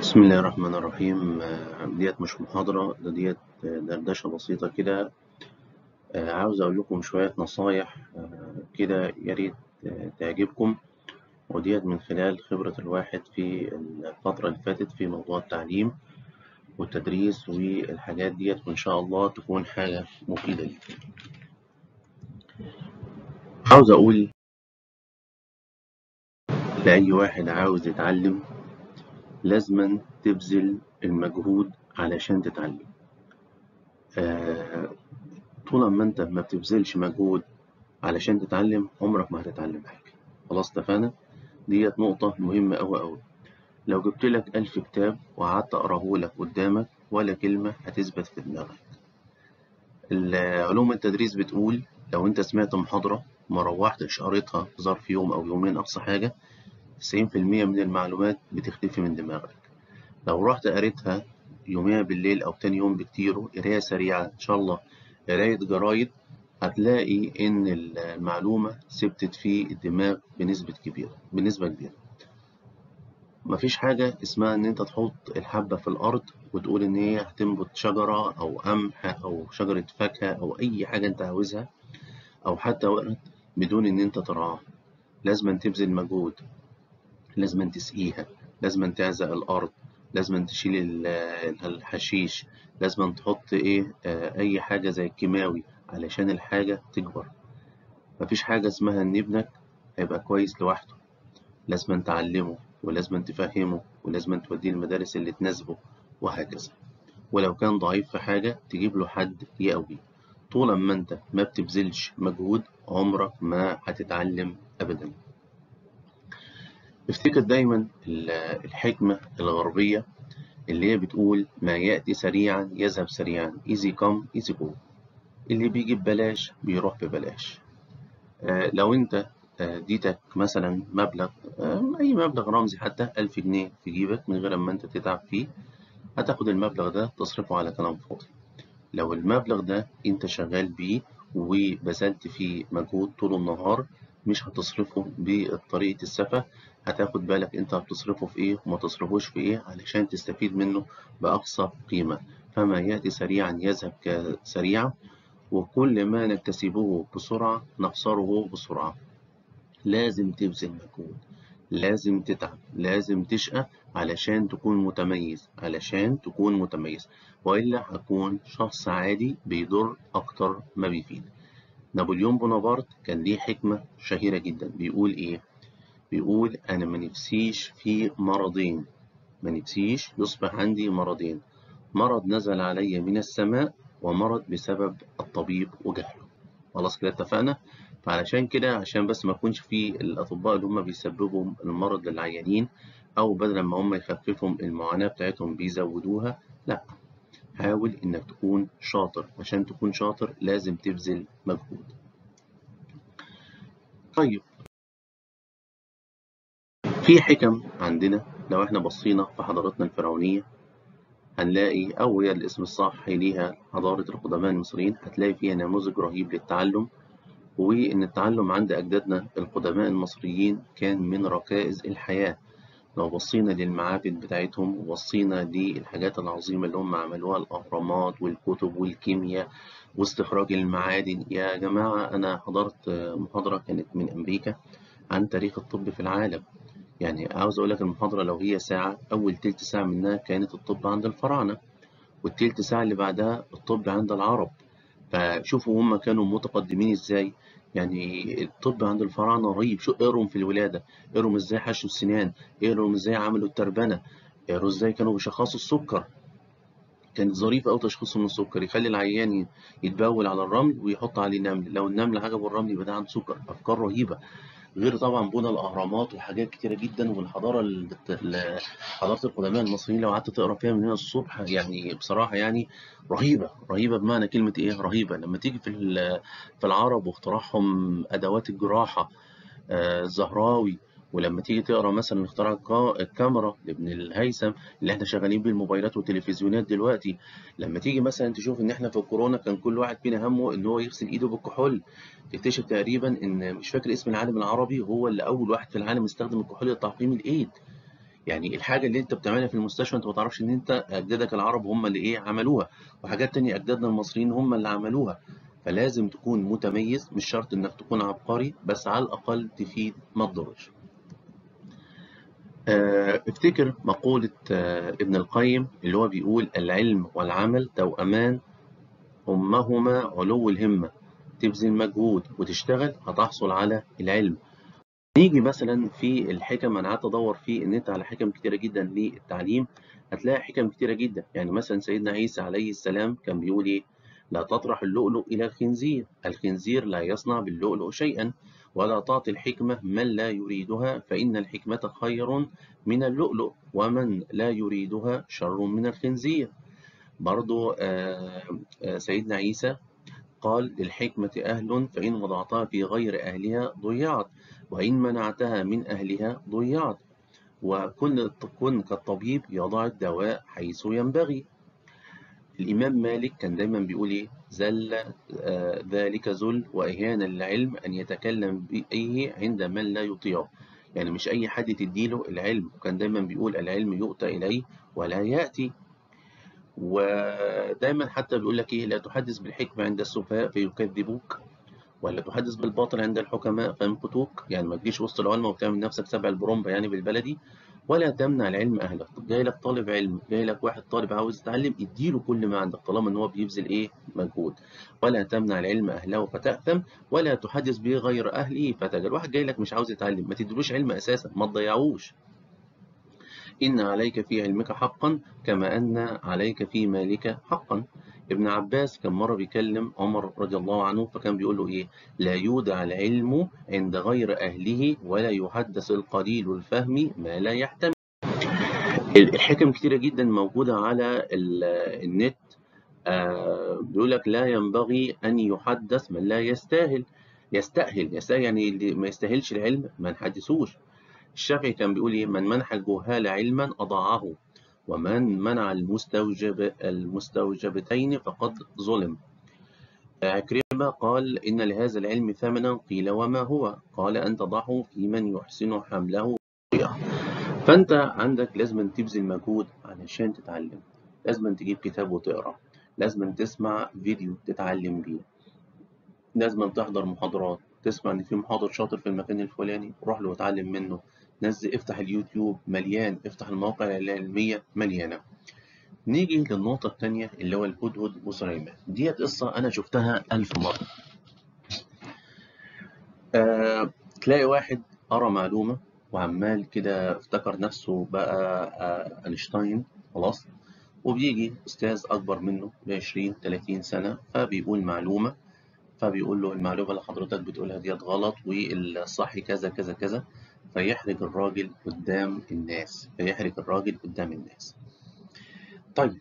بسم الله الرحمن الرحيم آه، ديت مش محاضرة ده ديت آه، دردشة بسيطة كده آه، عاوز أقول لكم شوية نصايح آه، كده يا ريت آه، تعجبكم وديت من خلال خبرة الواحد في الفترة اللي فاتت في موضوع التعليم والتدريس والحاجات ديت وإن شاء الله تكون حاجة مفيدة ليك. عاوز أقول لأي واحد عاوز يتعلم لازما تبذل المجهود علشان تتعلم آه، طول ما انت ما بتبذلش مجهود علشان تتعلم عمرك ما هتتعلم حاجة خلاص اتفقنا ديت نقطة مهمة أوي أوي لو جبت لك ألف كتاب وقعدت أقراه لك قدامك ولا كلمة هتثبت في دماغك علوم التدريس بتقول لو انت سمعت محاضرة ما روحتش قريتها في ظرف يوم أو يومين أقصى حاجة 90% من المعلومات بتختفي من دماغك لو رحت قريتها يوميها بالليل أو تاني يوم بكتير قراية سريعة إن شاء الله قراية جرايد هتلاقي إن المعلومة ثبتت في الدماغ بنسبة كبيرة بنسبة كبيرة مفيش حاجة اسمها إن أنت تحط الحبة في الأرض وتقول إن هي هتنبت شجرة أو قمح أو شجرة فاكهة أو أي حاجة أنت عاوزها أو حتى ورد بدون إن أنت ترعاها لازم تبذل مجهود لازم تسقيها لازم تعزق الأرض لازم تشيل ال- الحشيش لازم تحط إيه آه، أي حاجة زي الكيماوي علشان الحاجة تكبر مفيش حاجة اسمها إن ابنك هيبقى كويس لوحده لازم تعلمه ولازم تفهمه ولازم توديه المدارس اللي تناسبه وهكذا ولو كان ضعيف في حاجة تجيب له حد يقويه طول ما انت ما بتبذلش مجهود عمرك ما هتتعلم أبدا افتكر دايما ال- الحكمة الغربية اللي هي بتقول ما يأتي سريعا يذهب سريعا easy come easy go اللي بيجي ببلاش بيروح ببلاش آه، لو انت آه، اديتك مثلا مبلغ آه، اي مبلغ رمزي حتى ألف جنيه في جيبك من غير ما انت تتعب فيه هتاخد المبلغ ده تصرفه على كلام فاضي لو المبلغ ده انت شغال بيه وبذلت فيه مجهود طول النهار مش هتصرفه بطريقة السفة هتاخد بالك انت هتصرفه في ايه وما تصرفوش في ايه علشان تستفيد منه بأقصى قيمة فما يأتي سريعا يذهب ك- سريعا وكل ما نكتسبه بسرعة نخسره بسرعة لازم تبذل مجهود لازم تتعب لازم تشقى علشان تكون متميز علشان تكون متميز وإلا هتكون شخص عادي بيضر أكتر ما بيفيد نابليون بونابرت كان ليه حكمة شهيرة جدا بيقول إيه؟ بيقول أنا ما نفسيش في مرضين ما نفسيش يصبح عندي مرضين مرض نزل علي من السماء ومرض بسبب الطبيب وجهله خلاص كده اتفقنا فعلشان كده عشان بس ما يكونش في الأطباء اللي هم بيسببوا المرض للعيانين أو بدل ما هم يخففوا المعاناة بتاعتهم بيزودوها لا حاول إنك تكون شاطر عشان تكون شاطر لازم تبذل مجهود طيب في حكم عندنا لو احنا بصينا في حضارتنا الفرعونية هنلاقي أو هي الاسم الصح ليها حضارة القدماء المصريين هتلاقي فيها نموذج رهيب للتعلم وإن التعلم عند أجدادنا القدماء المصريين كان من ركائز الحياة لو بصينا للمعابد بتاعتهم وبصينا للحاجات العظيمة اللي هم عملوها الأهرامات والكتب والكيمياء واستخراج المعادن يا جماعة أنا حضرت محاضرة كانت من أمريكا عن تاريخ الطب في العالم يعني عاوز أقول لك المحاضرة لو هي ساعة أول تلت ساعة منها كانت الطب عند الفراعنة والتلت ساعة اللي بعدها الطب عند العرب فشوفوا هم كانوا متقدمين ازاي يعني الطب عند الفراعنة رهيب شو اقروا في الولادة اقروا ازاي حشوا السنان اقروا ازاي عملوا التربنة اقروا ازاي كانوا بيشخصوا السكر كانت ظريفة أوي تشخيصهم من السكر يخلي العيان يتبول على الرمل ويحط عليه نمل لو النمل عجبه الرمل يبقى ده عنده سكر أفكار رهيبة غير طبعا بنى الأهرامات وحاجات كتيرة جدا والحضارة ال- ال- حضارة القدماء المصريين لو قعدت تقرا فيها من هنا الصبح يعني بصراحة يعني رهيبة رهيبة بمعنى كلمة إيه رهيبة لما تيجي في ال- في العرب واختراعهم أدوات الجراحة آه، الزهراوي ولما تيجي تقرا مثلا اختراع الكا- الكاميرا لابن الهيثم اللي احنا شغالين بيه الموبايلات والتلفزيونات دلوقتي لما تيجي مثلا تشوف ان احنا في الكورونا كان كل واحد فينا همه ان هو يغسل ايده بالكحول تكتشف تقريبا ان مش فاكر اسم العالم العربي هو اللي اول واحد في العالم استخدم الكحول لتعقيم الايد يعني الحاجة اللي أنت بتعملها في المستشفى أنت ما تعرفش إن أنت أجدادك العرب هم اللي إيه عملوها وحاجات تانية أجدادنا المصريين هم اللي عملوها فلازم تكون متميز مش شرط إنك تكون عبقري بس على الأقل تفيد ما تضرش. آه، افتكر مقولة آه، ابن القيم اللي هو بيقول العلم والعمل توأمان همهما علو الهمة تبذل مجهود وتشتغل هتحصل على العلم نيجي مثلا في الحكم انا قعدت ادور في النت على حكم كتيره جدا للتعليم هتلاقي حكم كتيره جدا يعني مثلا سيدنا عيسى عليه السلام كان بيقول ايه لا تطرح اللؤلؤ الى الخنزير الخنزير لا يصنع باللؤلؤ شيئا ولا تعطي الحكمه من لا يريدها فان الحكمه خير من اللؤلؤ ومن لا يريدها شر من الخنزير برضو آه، آه، سيدنا عيسى قال للحكمة أهل فإن وضعتها في غير أهلها ضيعت وإن منعتها من أهلها ضيعت وكن كن كالطبيب يضع الدواء حيث ينبغي الإمام مالك كان دايما بيقول إيه زل آه، ذلك ذل وإهانة للعلم أن يتكلم به عند من لا يطيعه يعني مش أي حد تديله العلم وكان دايما بيقول العلم يؤتى إليه ولا يأتي ودايما حتى بيقول لك ايه لا تحدث بالحكمة عند السفهاء فيكذبوك ولا تحدث بالباطل عند الحكماء فيمقتوك يعني ما تجيش وسط العلماء وتعمل نفسك سبع البرومبا يعني بالبلدي ولا تمنع العلم اهلك جاي لك طالب علم جاي لك واحد طالب عاوز يتعلم اديله كل ما عندك طالما ان هو بيبذل ايه مجهود ولا تمنع العلم اهله فتأثم ولا تحدث به غير اهله فتجل واحد جاي لك مش عاوز يتعلم ما تديلوش علم اساسا ما تضيعوش إن عليك في علمك حقا كما أن عليك في مالك حقا ابن عباس كان مرة بيكلم عمر رضي الله عنه فكان بيقول له إيه لا يودع العلم عند غير أهله ولا يحدث القليل الفهم ما لا يحتمل الحكم كتيرة جدا موجودة على النت آه بيقول لك لا ينبغي أن يحدث من لا يستاهل يستأهل يستاهل يعني اللي ما يستاهلش العلم ما نحدثوش الشافعي كان بيقول إيه من منح الجهال علما أضاعه ومن منع المستوجب المستوجبتين فقد ظلم عكرمة قال إن لهذا العلم ثمنا قيل وما هو قال أن تضعه في من يحسن حمله فأنت عندك لازم تبذل مجهود علشان تتعلم لازم تجيب كتاب وتقرأ لازم تسمع فيديو تتعلم بيه لازم تحضر محاضرات تسمع إن في محاضر شاطر في المكان الفلاني روح له واتعلم منه نزل افتح اليوتيوب مليان افتح المواقع العلمية مليانة نيجي للنقطة الثانية اللي هو الهدهد وسليمان ديت قصة أنا شفتها ألف مرة آه، تلاقي واحد قرأ معلومة وعمال كده افتكر نفسه بقى آه، أينشتاين خلاص وبيجي أستاذ أكبر منه ب 20 30 سنة فبيقول معلومة فبيقول له المعلومة اللي حضرتك بتقولها ديت غلط والصح كذا كذا كذا فيحرج الراجل قدام الناس فيحرج الراجل قدام الناس طيب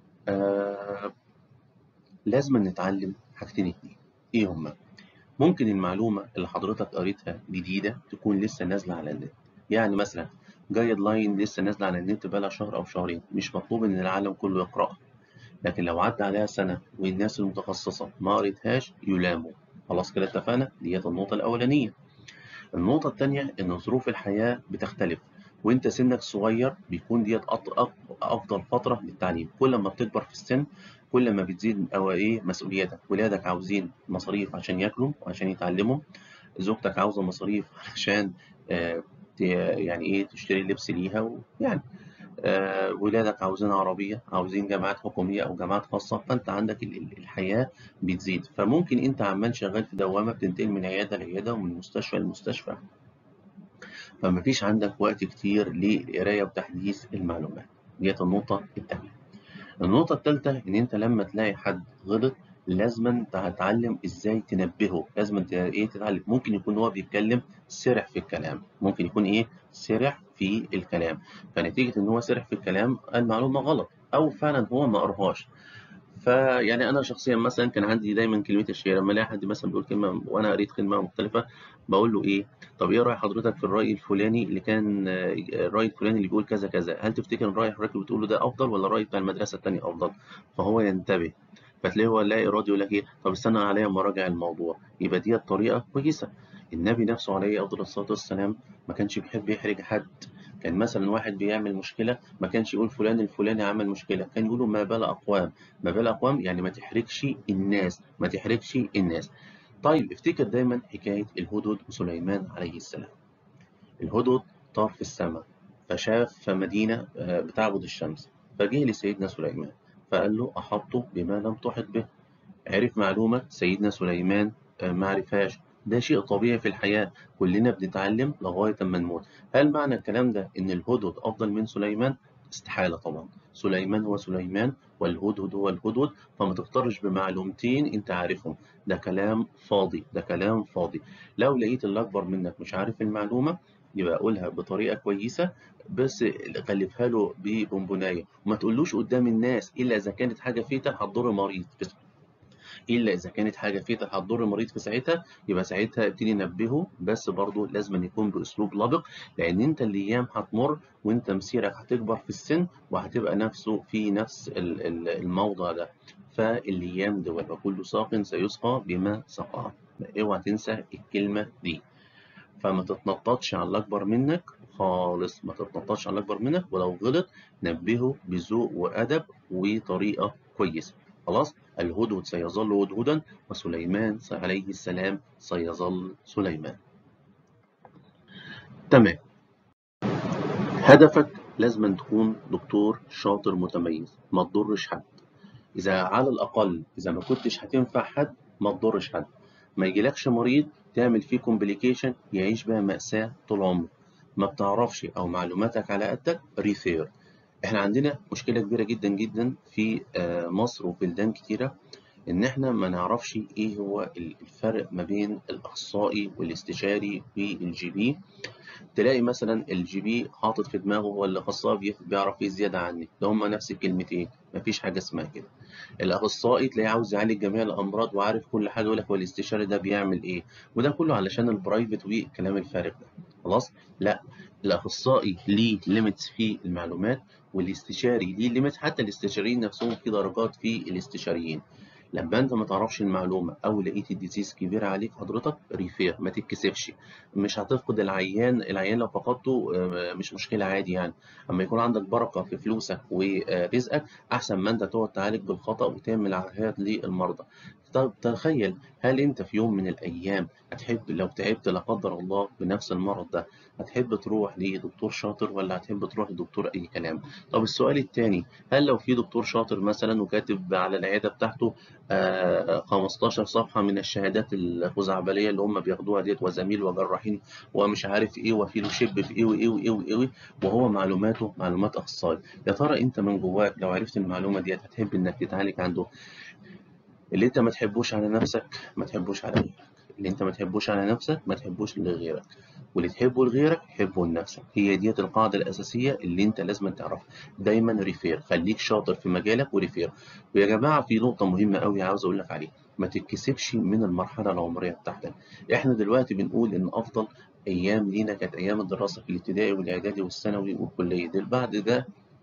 آه لازم نتعلم حاجتين اتنين ايه هما ممكن المعلومة اللي حضرتك قريتها جديدة تكون لسه نازلة على النت يعني مثلا جايد لاين لسه نازلة على النت بقالها شهر أو شهرين مش مطلوب إن العالم كله يقرأها لكن لو عدى عليها سنة والناس المتخصصة ما قريتهاش يلاموا خلاص كده اتفقنا ديت النقطة الأولانية النقطة التانية إن ظروف الحياة بتختلف وأنت سنك صغير بيكون ديت أفضل فترة للتعليم كل ما بتكبر في السن كل ما بتزيد أو إيه مسؤولياتك ولادك عاوزين مصاريف عشان ياكلوا وعشان يتعلموا زوجتك عاوزة مصاريف عشان آه يعني إيه تشتري لبس ليها ويعني آه ولادك عاوزين عربية عاوزين جامعات حكومية أو جامعات خاصة فأنت عندك الحياة بتزيد فممكن أنت عمال شغال في دوامة بتنتقل من عيادة لعيادة ومن مستشفى لمستشفى فمفيش عندك وقت كتير للقراية وتحديث المعلومات ديت النقطة التانية النقطة التالتة إن أنت لما تلاقي حد غلط لازم تتعلم ازاي تنبهه لازم ايه تتعلم ممكن يكون هو بيتكلم سرح في الكلام ممكن يكون ايه سرح في الكلام فنتيجة ان هو سرح في الكلام المعلومة غلط او فعلا هو ما قراهاش فيعني انا شخصيا مثلا كان عندي دايما كلمه الشيء لما الاقي حد مثلا بيقول كلمه وانا قريت كلمه مختلفه بقول له ايه طب ايه راي حضرتك في الراي الفلاني اللي كان الراي الفلاني اللي بيقول كذا كذا هل تفتكر الراي حضرتك بتقوله ده افضل ولا الراي بتاع المدرسه الثانيه افضل فهو ينتبه فتلاقيه هو لا إرادي يقول لك إيه طب استنى عليا أما أراجع الموضوع يبقى ديت طريقة كويسة النبي نفسه عليه أفضل الصلاة والسلام ما كانش بيحب يحرج حد كان مثلا واحد بيعمل مشكله ما كانش يقول فلان الفلاني عمل مشكله كان يقولوا ما بال اقوام ما بال اقوام يعني ما تحرجش الناس ما تحرجش الناس طيب افتكر دايما حكايه الهدهد وسليمان عليه السلام الهدهد طار في السماء فشاف مدينه آه، بتعبد الشمس فجه لسيدنا سليمان فقال له احطه بما لم تحط به عرف معلومه سيدنا سليمان آه، ما عرفهاش ده شيء طبيعي في الحياة كلنا بنتعلم لغاية ما نموت هل معنى الكلام ده إن الهدهد أفضل من سليمان؟ استحالة طبعا سليمان هو سليمان والهدهد هو الهدهد فما تختارش بمعلومتين انت عارفهم ده كلام فاضي ده كلام فاضي لو لقيت اللي اكبر منك مش عارف المعلومة يبقى قولها بطريقة كويسة بس غلفها له ببونبوناية وما تقولوش قدام الناس إلا إذا كانت حاجة فيتا هتضر مريض الا اذا كانت حاجه فيتا هتضر المريض في ساعتها يبقى ساعتها ابتدي نبهه بس برضه لازم يكون باسلوب لبق لان انت الايام هتمر وانت مسيرك هتكبر في السن وهتبقى نفسه في نفس الموضع ده فالايام دول وكل ساق سيسقى بما سقى اوعى تنسى الكلمه دي فما تتنططش على الاكبر منك خالص ما تتنططش على الاكبر منك ولو غلط نبهه بذوق وادب وطريقه كويسه خلاص الهدهد سيظل هدهدا وسليمان عليه السلام سيظل سليمان تمام هدفك لازم تكون دكتور شاطر متميز ما تضرش حد اذا على الاقل اذا ما كنتش هتنفع حد ما تضرش حد ما يجيلكش مريض تعمل فيه كومبليكيشن يعيش بها مأساة طول عمره ما بتعرفش او معلوماتك على قدك ريفير احنا عندنا مشكلة كبيرة جدا جدا في آه، مصر وبلدان كتيرة ان احنا ما نعرفش ايه هو الفرق ما بين الاخصائي والاستشاري والجي بي تلاقي مثلا الجي بي حاطط في دماغه هو الاخصائي بيعرف ايه زياده عني ده هما نفس الكلمتين مفيش حاجه اسمها كده الاخصائي تلاقيه عاوز يعالج جميع الامراض وعارف كل حاجه يقول لك هو الاستشاري ده بيعمل ايه وده كله علشان البرايفت والكلام الفارغ ده خلاص لا الاخصائي ليه ليميتس في المعلومات والاستشاري ليه ليميت حتى الاستشاريين نفسهم في درجات في الاستشاريين لما انت ما تعرفش المعلومه او لقيت الديزيز كبيره عليك حضرتك ريفير ما تتكسفش مش هتفقد العيان العيان لو فقدته آه، مش مشكله عادي يعني اما يكون عندك بركه في فلوسك ورزقك احسن ما انت تقعد تعالج بالخطا وتعمل عهات للمرضى طب تخيل هل انت في يوم من الايام هتحب لو تعبت لا قدر الله بنفس المرض ده هتحب تروح لدكتور شاطر ولا هتحب تروح لدكتور اي كلام طب السؤال الثاني هل لو في دكتور شاطر مثلا وكاتب على العياده بتاعته 15 آه، صفحه من الشهادات الخزعبليه اللي هم بياخدوها ديت وزميل وجراحين ومش عارف ايه وفي له شب في ايه وايه وايه وايه وهو معلوماته معلومات اخصائي يا ترى انت من جواك لو عرفت المعلومه ديت هتحب انك تتعالج عنده اللي انت ما تحبوش على نفسك ما تحبوش على غيرك اللي انت ما تحبوش على نفسك ما تحبوش لغيرك واللي تحبه لغيرك حبه لنفسك هي ديت القاعدة الأساسية اللي انت لازم تعرفها دايما ريفير خليك شاطر في مجالك وريفير ويا جماعة في نقطة مهمة قوي عاوز أقول لك عليها ما تتكسبش من المرحلة العمرية بتاعتك احنا دلوقتي بنقول ان افضل ايام لينا كانت ايام الدراسة في الابتدائي والاعدادي والثانوي والكلية بعد ده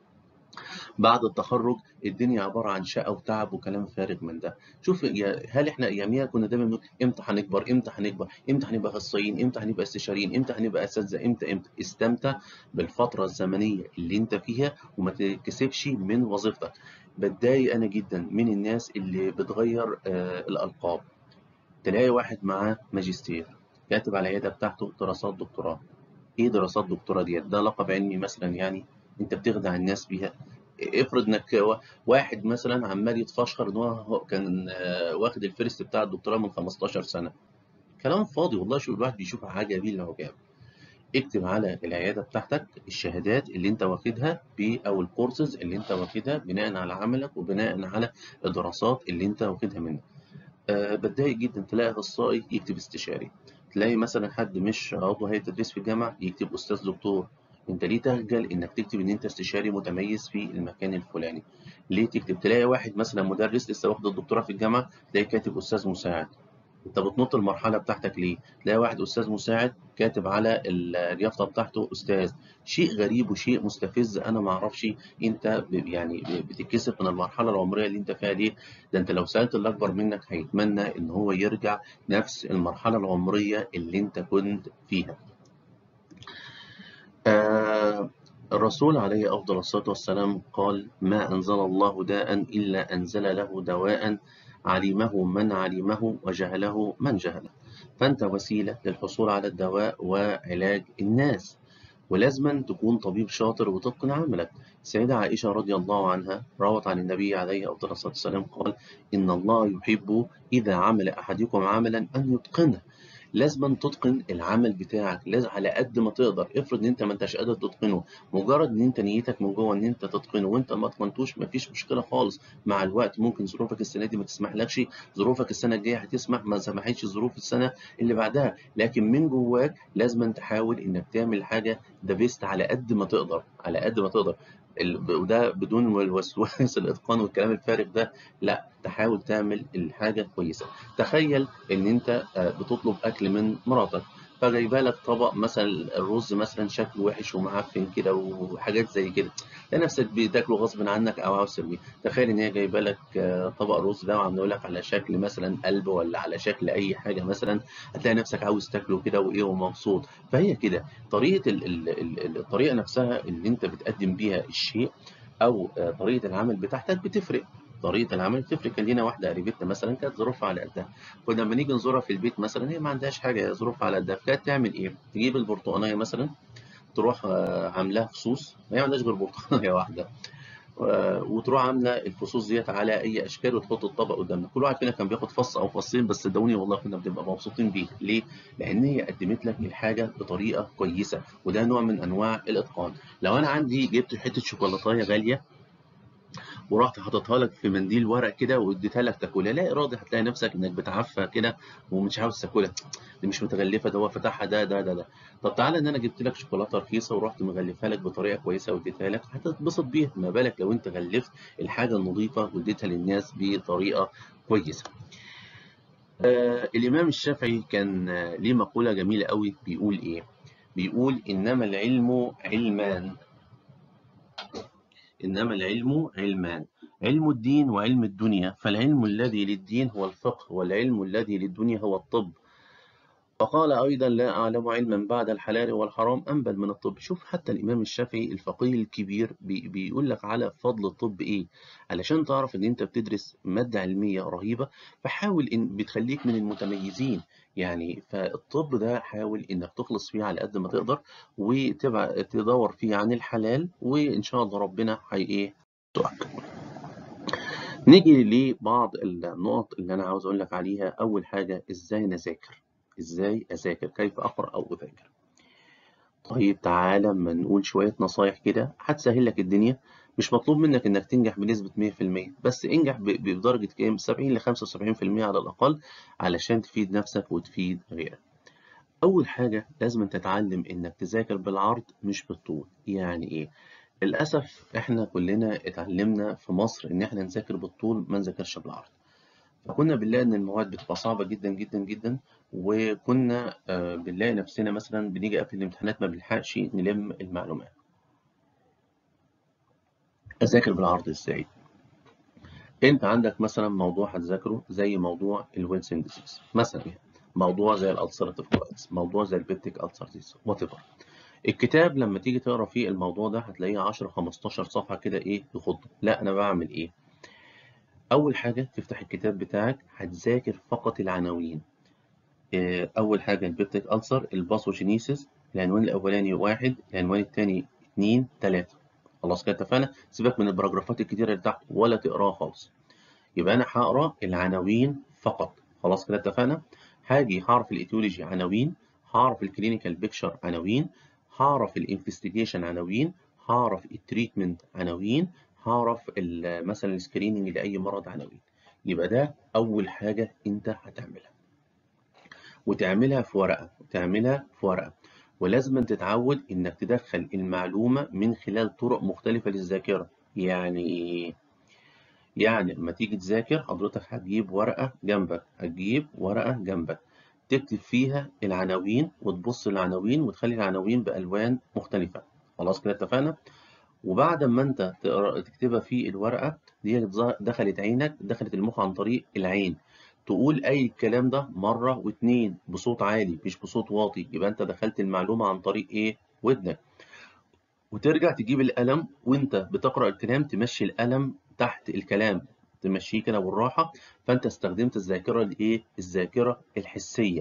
بعد التخرج الدنيا عباره عن شقه وتعب وكلام فارغ من ده شوف هل احنا اياميها كنا دايما بنقول امتى هنكبر امتى هنكبر امتى هنبقى اخصائيين امتى هنبقى استشاريين امتى هنبقى اساتذه امتى امتى استمتع بالفتره الزمنيه اللي انت فيها وما تكسبش من وظيفتك بتضايق انا جدا من الناس اللي بتغير آه الالقاب تلاقي واحد معاه ماجستير كاتب على العياده بتاعته دراسات دكتوراه ايه دراسات دكتوراه ديت ده لقب علمي مثلا يعني انت بتخدع الناس بيها افرض انك واحد مثلا عمال يتفشخر ان هو كان آه، واخد الفيرست بتاع الدكتوراه من 15 سنه كلام فاضي والله شو الواحد بيشوف عجبي العجاب اكتب على العياده بتاعتك الشهادات اللي انت واخدها او الكورسز اللي انت واخدها بناء على عملك وبناء على الدراسات اللي انت واخدها منك أه بتضايق جدا تلاقي اخصائي يكتب استشاري تلاقي مثلا حد مش عضو هيئه تدريس في الجامعه يكتب استاذ دكتور انت ليه تخجل انك تكتب ان انت استشاري متميز في المكان الفلاني ليه تكتب تلاقي واحد مثلا مدرس لسه واخد الدكتوراه في الجامعه تلاقي كاتب استاذ مساعد انت بتنط المرحله بتاعتك ليه تلاقي واحد استاذ مساعد كاتب على اليافطه بتاعته استاذ شيء غريب وشيء مستفز انا ما اعرفش انت يعني بتتكسف من المرحله العمريه اللي انت فيها دي ده انت لو سالت اللي اكبر منك هيتمنى ان هو يرجع نفس المرحله العمريه اللي انت كنت فيها آه فالرسول عليه أفضل الصلاة والسلام قال ما أنزل الله داء إلا أنزل له دواء علمه من علمه وجهله من جهله فأنت وسيلة للحصول على الدواء وعلاج الناس ولازما تكون طبيب شاطر وتتقن عملك السيدة عائشة رضي الله عنها روت عن النبي عليه أفضل الصلاة والسلام قال إن الله يحب إذا عمل أحدكم عملا أن يتقنه لازم تتقن العمل بتاعك لازم على قد ما تقدر افرض ان انت ما انتش قادر تتقنه مجرد ان انت نيتك من جوه ان انت تتقنه وانت ما اتقنتوش مفيش مشكله خالص مع الوقت ممكن ظروفك السنه دي ما تسمحلكش ظروفك السنه الجايه هتسمح ما سمحتش ظروف السنه اللي بعدها لكن من جواك لازم تحاول انك تعمل حاجه ده بيست على قد ما تقدر على قد ما تقدر وده بدون الوسواس الاتقان والكلام الفارغ ده لا تحاول تعمل الحاجه كويسه تخيل ان انت بتطلب اكل من مراتك فجايبه لك طبق مثلا الرز مثلا شكله وحش ومعفن كده وحاجات زي كده تلاقي نفسك بتاكله غصب عنك او عاوز ترميه تخيل ان هي جايبه لك طبق رز ده وعامله لك على شكل مثلا قلب ولا على شكل اي حاجه مثلا هتلاقي نفسك عاوز تاكله كده وايه ومبسوط فهي كده طريقه ال ال الطريقه نفسها اللي انت بتقدم بيها الشيء او طريقه العمل بتاعتك بتفرق طريقه العمل بتفرق كان لينا واحده قريبتنا مثلا كانت ظروفها على قدها كنا لما نيجي نزورها في البيت مثلا هي ما عندهاش حاجه ظروفها على قدها فكانت تعمل ايه؟ تجيب البرتقانيه مثلا تروح عاملاها فصوص هي ما عندهاش غير برتقانيه واحده وتروح عامله الفصوص ديت على اي اشكال وتحط الطبق قدامنا كل واحد فينا كان بياخد فص او فصين بس صدقوني والله كنا بنبقى مبسوطين بيه ليه لان هي قدمت لك الحاجه بطريقه كويسه وده نوع من انواع الاتقان لو انا عندي جبت حته شوكولاتايه غاليه ورحت حاططها لك في منديل ورق كده واديتها لك تاكلها لا ارادي هتلاقي نفسك انك بتعفى كده ومش عاوز تاكلها دي مش متغلفه ده هو فتحها ده ده ده ده طب تعالى ان انا جبت لك شوكولاته رخيصه ورحت مغلفها لك بطريقه كويسه واديتها لك هتتبسط بيها ما بالك لو انت غلفت الحاجه النظيفه واديتها للناس بطريقه كويسه آه الامام الشافعي كان آه ليه مقوله جميله قوي بيقول ايه بيقول انما العلم علمان إنما العلم علمان علم الدين وعلم الدنيا فالعلم الذي للدين هو الفقه والعلم الذي للدنيا هو الطب وقال أيضا لا أعلم علما بعد الحلال والحرام أنبل من الطب شوف حتى الإمام الشافعي الفقيه الكبير بي بيقول لك على فضل الطب إيه علشان تعرف إن أنت بتدرس مادة علمية رهيبة فحاول إن بتخليك من المتميزين يعني فالطب ده حاول إنك تخلص فيه على قد ما تقدر وتدور فيه عن الحلال وإن شاء الله ربنا هي إيه نيجي لبعض النقط اللي أنا عاوز أقول لك عليها أول حاجة إزاي نذاكر ازاي اذاكر كيف اقرا او اذاكر طيب تعالى اما نقول شويه نصايح كده هتسهل لك الدنيا مش مطلوب منك انك تنجح بنسبه 100% بس انجح بدرجه كام 70 ل 75% على الاقل علشان تفيد نفسك وتفيد غيرك اول حاجه لازم تتعلم انك تذاكر بالعرض مش بالطول يعني ايه للاسف احنا كلنا اتعلمنا في مصر ان احنا نذاكر بالطول ما نذاكرش بالعرض فكنا بنلاقي ان المواد بتبقى صعبه جدا جدا جدا وكنا بنلاقي نفسنا مثلا بنيجي قبل الامتحانات ما بنلحقش نلم المعلومات اذاكر بالعرض ازاي انت عندك مثلا موضوع هتذاكره زي موضوع الويلسون ديزيز مثلا يعني موضوع زي الالسراتيف كولايتس موضوع زي البيبتيك السرتيز وات ايفر الكتاب لما تيجي تقرا فيه الموضوع ده هتلاقيه 10 15 صفحه كده ايه يخض لا انا بعمل ايه أول حاجة تفتح الكتاب بتاعك هتذاكر فقط العناوين أول حاجة البيبتيك ألسر الباثوجينيسيس العنوان الأولاني واحد العنوان الثاني اتنين تلاتة خلاص كده اتفقنا سيبك من البراجرافات الكتيرة اللي تحت ولا تقراها خالص يبقى أنا هقرا العناوين فقط خلاص كده اتفقنا هاجي هعرف الإيتيولوجي عناوين هعرف الكلينيكال بيكتشر عناوين هعرف الانفستيجيشن عناوين هعرف التريتمنت عناوين هعرف مثلا السكريننج لاي مرض عناوين يبقى ده اول حاجه انت هتعملها وتعملها في ورقه وتعملها في ورقه ولازم تتعود انك تدخل المعلومه من خلال طرق مختلفه للذاكره يعني ايه يعني لما تيجي تذاكر حضرتك هتجيب ورقه جنبك هتجيب ورقه جنبك تكتب فيها العناوين وتبص العناوين وتخلي العناوين بالوان مختلفه خلاص كده اتفقنا وبعد ما انت تكتبها في الورقه دي دخلت عينك دخلت المخ عن طريق العين تقول اي الكلام ده مره واتنين بصوت عالي مش بصوت واطي يبقى انت دخلت المعلومه عن طريق ايه ودنك وترجع تجيب القلم وانت بتقرأ الكلام تمشي القلم تحت الكلام تمشيه كده بالراحة فانت استخدمت الذاكرة الايه الذاكرة الحسية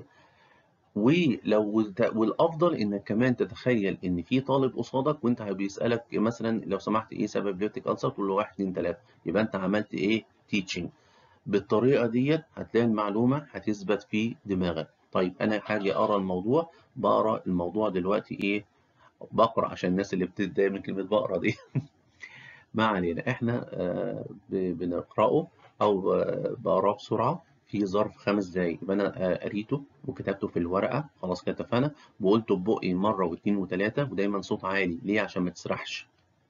ولو والافضل انك كمان تتخيل ان في طالب قصادك وانت بيسالك مثلا لو سمحت ايه سبب ليبتيك ألسر تقول له 1 2 3 يبقى انت عملت ايه تيتشنج بالطريقه ديت هتلاقي المعلومه هتثبت في دماغك طيب انا هاجي اقرا الموضوع بقرا الموضوع دلوقتي ايه بقرا عشان الناس اللي بتتضايق من كلمه بقرا دي ما علينا احنا آه بنقراه او آه بقراه بسرعه في ظرف خمس دقايق يبقى انا قريته وكتبته في الورقه خلاص كده اتفقنا وقلته ببقي مره واثنين وثلاثه ودايما صوت عالي ليه عشان ما تسرحش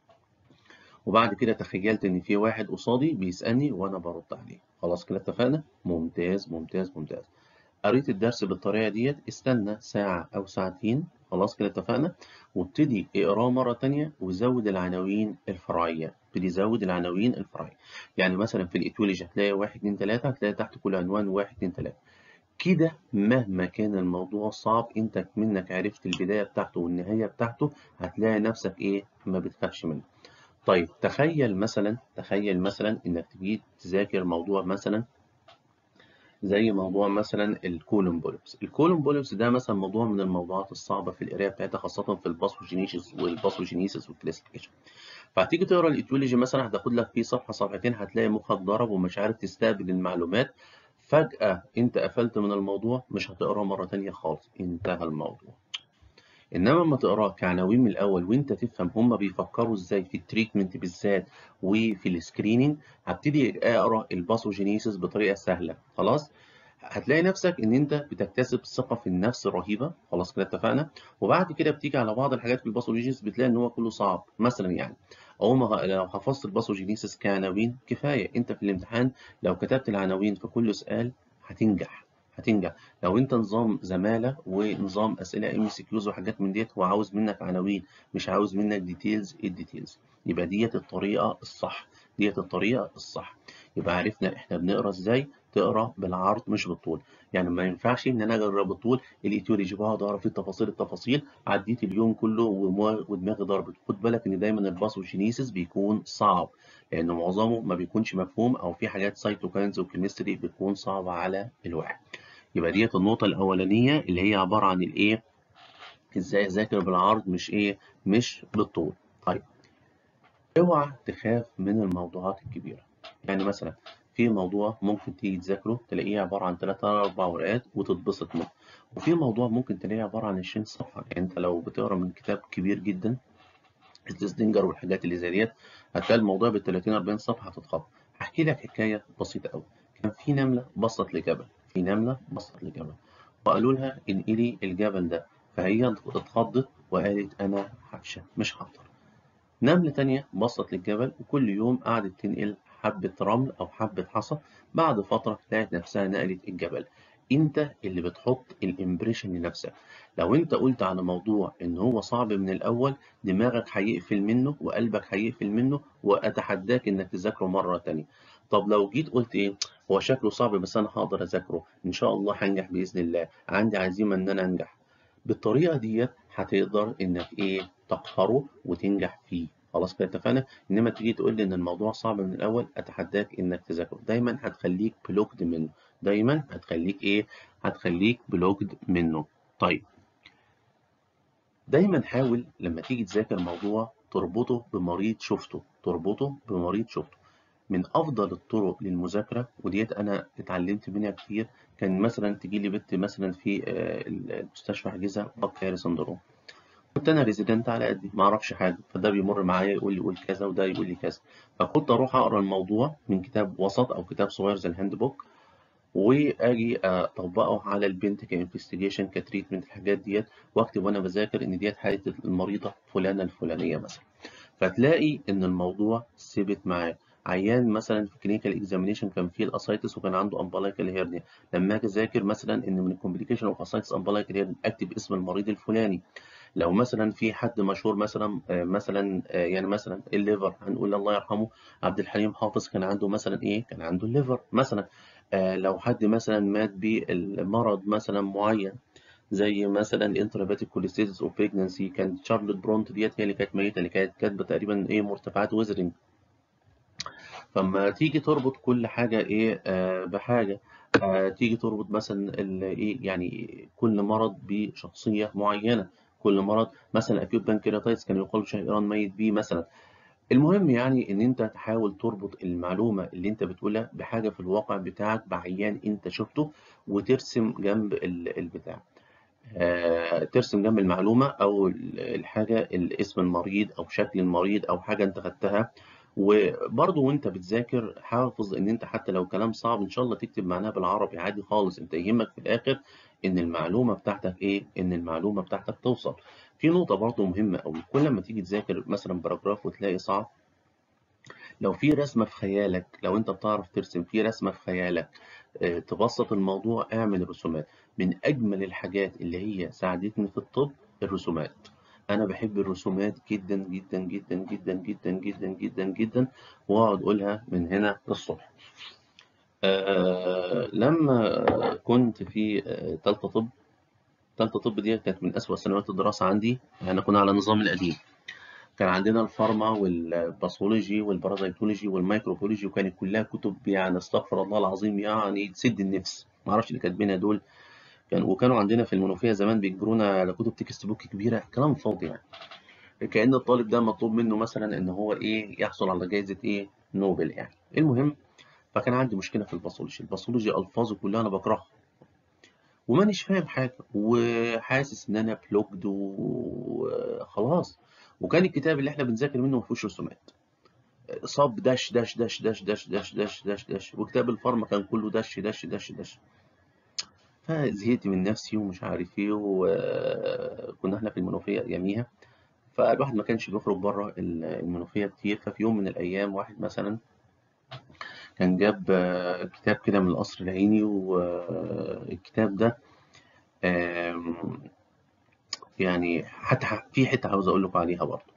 وبعد كده تخيلت ان في واحد قصادي بيسالني وانا برد عليه خلاص كده اتفقنا ممتاز ممتاز ممتاز قريت الدرس بالطريقه ديت استنى ساعه او ساعتين خلاص كده اتفقنا وابتدي اقراه مره تانية وزود العناوين الفرعيه ابتدي زود العناوين الفرعيه يعني مثلا في الايتولوجي هتلاقي 1 2 3 هتلاقي تحت كل عنوان 1 2 3 كده مهما كان الموضوع صعب انت منك عرفت البدايه بتاعته والنهايه بتاعته هتلاقي نفسك ايه ما بتخافش منه طيب تخيل مثلا تخيل مثلا انك تجي تذاكر موضوع مثلا زي موضوع مثلا الكولون بوليبس الكولون بوليبس ده مثلا موضوع من الموضوعات الصعبه في القرايه بتاعتها خاصه في الباثوجينيسيس والباثوجينيسيس والكلاسيفيكيشن فهتيجي تقرا الايتيولوجي مثلا هتاخد لك فيه صفحه صفحتين هتلاقي مخك ضرب ومش عارف تستقبل المعلومات فجاه انت قفلت من الموضوع مش هتقراه مره تانية خالص انتهى الموضوع انما لما تقراه كعناوين من الاول وانت تفهم هم بيفكروا ازاي في التريتمنت بالذات وفي السكريننج هبتدي اقرا الباثوجينيسيس بطريقه سهله خلاص هتلاقي نفسك ان انت بتكتسب ثقه في النفس رهيبه خلاص كده اتفقنا وبعد كده بتيجي على بعض الحاجات في الباثوجينيسيس بتلاقي ان هو كله صعب مثلا يعني او ما لو حفظت الباثوجينيسيس كعناوين كفايه انت في الامتحان لو كتبت العناوين في كل سؤال هتنجح هتنجح لو انت نظام زماله ونظام اسئله ام سي كيوز وحاجات من ديت هو عاوز منك عناوين مش عاوز منك ديتيلز ايه الديتيلز يبقى ديت الطريقه الصح ديت الطريقه الصح يبقى عرفنا احنا بنقرا ازاي تقرا بالعرض مش بالطول يعني ما ينفعش ان انا اقرا بالطول الايتيولوجي بقعد اقرا فيه التفاصيل التفاصيل عديت اليوم كله ودماغي ضربت خد بالك ان دايما الباثوجينيسيس بيكون صعب لان معظمه ما بيكونش مفهوم او في حاجات سايتوكاينز وكيمستري بتكون صعبه على الواحد يبقى ديت النقطة الأولانية اللي هي عبارة عن الإيه؟ إزاي أذاكر بالعرض مش إيه؟ مش بالطول. طيب اوعى تخاف من الموضوعات الكبيرة. يعني مثلا في موضوع ممكن تيجي تذاكره تلاقيه عبارة عن 3 4 ورقات وتتبسط منه. وفي موضوع ممكن تلاقيه عبارة عن 20 صفحة، يعني أنت لو بتقرا من كتاب كبير جدا الزنجر والحاجات اللي زي ديت هتلاقي الموضوع بال 30 40 صفحة هتتخض. هحكي لك حكاية بسيطة أوي. كان في نملة بصت لجبل. في نملة بصت لجبل وقالوا لها انقلي الجبل ده فهي اتخضت وقالت أنا هفشل مش هقدر نملة تانية بصت للجبل وكل يوم قعدت تنقل حبة رمل أو حبة حصى بعد فترة لقت نفسها نقلت الجبل انت اللي بتحط الامبريشن لنفسك لو انت قلت على موضوع ان هو صعب من الاول دماغك هيقفل منه وقلبك هيقفل منه واتحداك انك تذاكره مره تانية طب لو جيت قلت ايه هو شكله صعب بس انا هقدر اذاكره ان شاء الله هنجح باذن الله عندي عزيمه ان انا انجح بالطريقه ديت هتقدر انك ايه تقهره وتنجح فيه خلاص كده اتفقنا انما تيجي تقول لي ان الموضوع صعب من الاول اتحداك انك تذاكره دايما هتخليك بلوكد منه دايما هتخليك ايه هتخليك بلوكد منه طيب دايما حاول لما تيجي تذاكر موضوع تربطه بمريض شفته تربطه بمريض شفته من افضل الطرق للمذاكره وديت انا اتعلمت منها كتير كان مثلا تجي لي بنت مثلا في المستشفى حاجزها بكاري سندروم كنت انا ريزيدنت على قدي ما اعرفش حاجه فده بيمر معايا يقول لي قول كذا وده يقول لي كذا فكنت اروح اقرا الموضوع من كتاب وسط او كتاب صغير زي الهاند بوك واجي اطبقه على البنت كانفستيجيشن كتريتمنت الحاجات ديت واكتب وانا بذاكر ان ديت حاله المريضه فلانه الفلانيه مثلا فتلاقي ان الموضوع ثبت معاك عيان مثلا في كلينيكال اكزامينيشن كان فيه الاسايتس وكان عنده امبلايكال هيرنيا لما اجي اذاكر مثلا ان من الكومبليكيشن اوف اسايتس امبلايكال هيرنيا اكتب اسم المريض الفلاني لو مثلا في حد مشهور مثلا مثلا يعني مثلا الليفر هنقول الله يرحمه عبد الحليم حافظ كان عنده مثلا ايه كان عنده الليفر مثلا لو حد مثلا مات بالمرض مثلا معين زي مثلا الانتراباتيك كوليستيزيس اوف بريجنسي كانت شارلوت برونت ديت هي اللي كانت ميته اللي كانت كاتبه تقريبا ايه مرتفعات ويزرنج فلما تيجي تربط كل حاجه ايه آه بحاجه آه تيجي تربط مثلا ايه يعني كل مرض بشخصيه معينه كل مرض مثلا اكيوت بانكرياتايتس كان يقال شهيران ميت بيه مثلا المهم يعني ان انت تحاول تربط المعلومه اللي انت بتقولها بحاجه في الواقع بتاعك بعيان انت شفته وترسم جنب البتاع آه ترسم جنب المعلومه او الحاجه اسم المريض او شكل المريض او حاجه انت خدتها وبرضه وانت بتذاكر حافظ ان انت حتى لو كلام صعب ان شاء الله تكتب معناه بالعربي عادي خالص انت يهمك في الاخر ان المعلومه بتاعتك ايه ان المعلومه بتاعتك توصل في نقطه برضه مهمه قوي كل ما تيجي تذاكر مثلا باراجراف وتلاقي صعب لو في رسمه في خيالك لو انت بتعرف ترسم في رسمه في خيالك اه تبسط الموضوع اعمل رسومات من اجمل الحاجات اللي هي ساعدتني في الطب الرسومات انا بحب الرسومات جدا جدا جدا جدا جدا جدا جدا جدا واقعد اقولها من هنا للصبح آه لما كنت في آه تالتة طب تالتة طب دي كانت من أسوأ سنوات الدراسة عندي احنا كنا على النظام القديم كان عندنا الفارما والباثولوجي والبارازيتولوجي والميكروبيولوجي وكانت كلها كتب يعني استغفر الله العظيم يعني تسد النفس معرفش اللي كاتبينها دول كان وكانوا عندنا في المنوفيه زمان بيجبرونا على كتب تكست بوك كبيره كلام فاضي يعني كأن الطالب ده مطلوب منه مثلا ان هو ايه يحصل على جائزه ايه نوبل يعني المهم فكان عندي مشكله في الباثولوجي الباثولوجي الفاظه كلها انا بكرهها ومانيش فاهم حاجه وحاسس ان انا بلوجد وخلاص وكان الكتاب اللي احنا بنذاكر منه ما فيهوش رسومات صاب داش داش داش داش داش داش داش داش داش وكتاب الفارما كان كله داش داش داش داش فزهقت من نفسي ومش عارف ايه وكنا احنا في المنوفيه اياميها فالواحد ما كانش بيخرج بره المنوفيه كتير ففي يوم من الايام واحد مثلا كان جاب كتاب كده من القصر العيني والكتاب ده يعني حتى في حته عاوز اقول لكم عليها برضه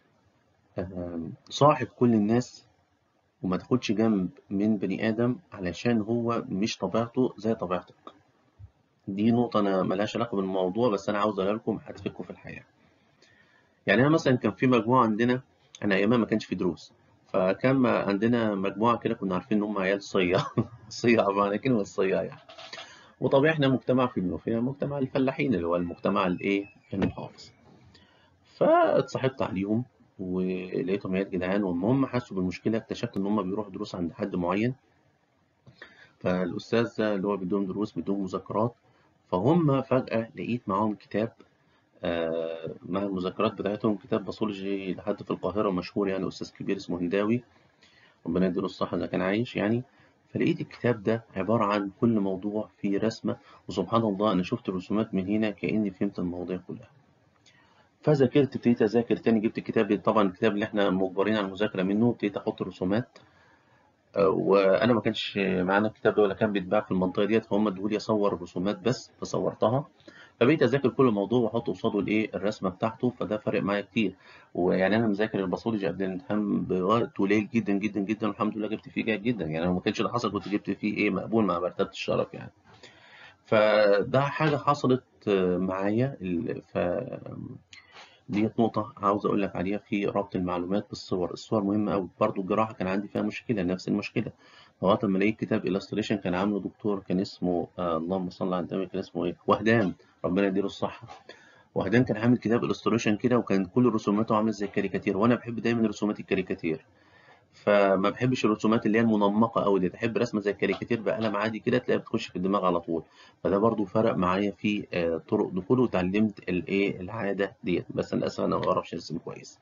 صاحب كل الناس وما تاخدش جنب من بني ادم علشان هو مش طبيعته زي طبيعتك دي نقطة أنا ملهاش علاقة بالموضوع بس أنا عاوز أقول لكم هتفكوا في الحياة. يعني أنا مثلا كان في مجموعة عندنا أنا أيامها ما كانش في دروس فكان عندنا مجموعة كده كنا عارفين إن هم عيال صيع صيع بمعنى كلمة الصيع يعني. وطبيعي إحنا مجتمع في المنوفية مجتمع الفلاحين اللي هو المجتمع الإيه المحافظ. فاتصاحبت عليهم ولقيتهم عيال جدعان والمهم حسوا بالمشكلة اكتشفت إن هم بيروحوا دروس عند حد معين فالأستاذ ده اللي هو بيدوم دروس بيدوم مذكرات فهم فجأة لقيت معاهم كتاب آه مع المذكرات بتاعتهم كتاب باثولوجي لحد في القاهرة مشهور يعني أستاذ كبير اسمه هنداوي ربنا يديله الصحة ده كان عايش يعني فلقيت الكتاب ده عبارة عن كل موضوع فيه رسمة وسبحان الله أنا شفت الرسومات من هنا كأني فهمت المواضيع كلها فذاكرت ابتديت أذاكر تاني جبت الكتاب طبعا الكتاب اللي احنا مجبرين على المذاكرة منه ابتديت أحط رسومات وانا ما كانش معانا الكتاب ده ولا كان بيتباع في المنطقه ديت فهم ادوا لي اصور الرسومات بس فصورتها فبقيت اذاكر كل موضوع واحط قصاده الايه الرسمه بتاعته فده فرق معايا كتير ويعني انا مذاكر الباثولوجي قبل الامتحان بوقت قليل جدا جدا جدا والحمد لله جبت فيه جيد جدا يعني لو ما كانش ده حصل كنت جبت فيه ايه مقبول مع مرتبه الشرف يعني فده حاجه حصلت معايا ف ديت نقطة عاوز أقول لك عليها في ربط المعلومات بالصور، الصور مهمة أوي، برضه الجراحة كان عندي فيها مشكلة نفس المشكلة، لغاية أما لقيت كتاب إلستريشن كان عامله دكتور كان اسمه آه اللهم صل على النبي كان اسمه إيه؟ وهدان ربنا يديله الصحة. وهدان كان عامل كتاب إلستريشن كده وكان كل رسوماته عاملة زي الكاريكاتير وأنا بحب دايما رسومات الكاريكاتير. فما بحبش الرسومات اللي هي المنمقة أوي دي، بحب رسمة زي الكاريكاتير بقلم عادي كده تلاقيها بتخش في الدماغ على طول، فده برضه فرق معايا في آه طرق دخول واتعلمت الإيه العادة ديت، بس للأسف أنا ما بعرفش أرسم كويس.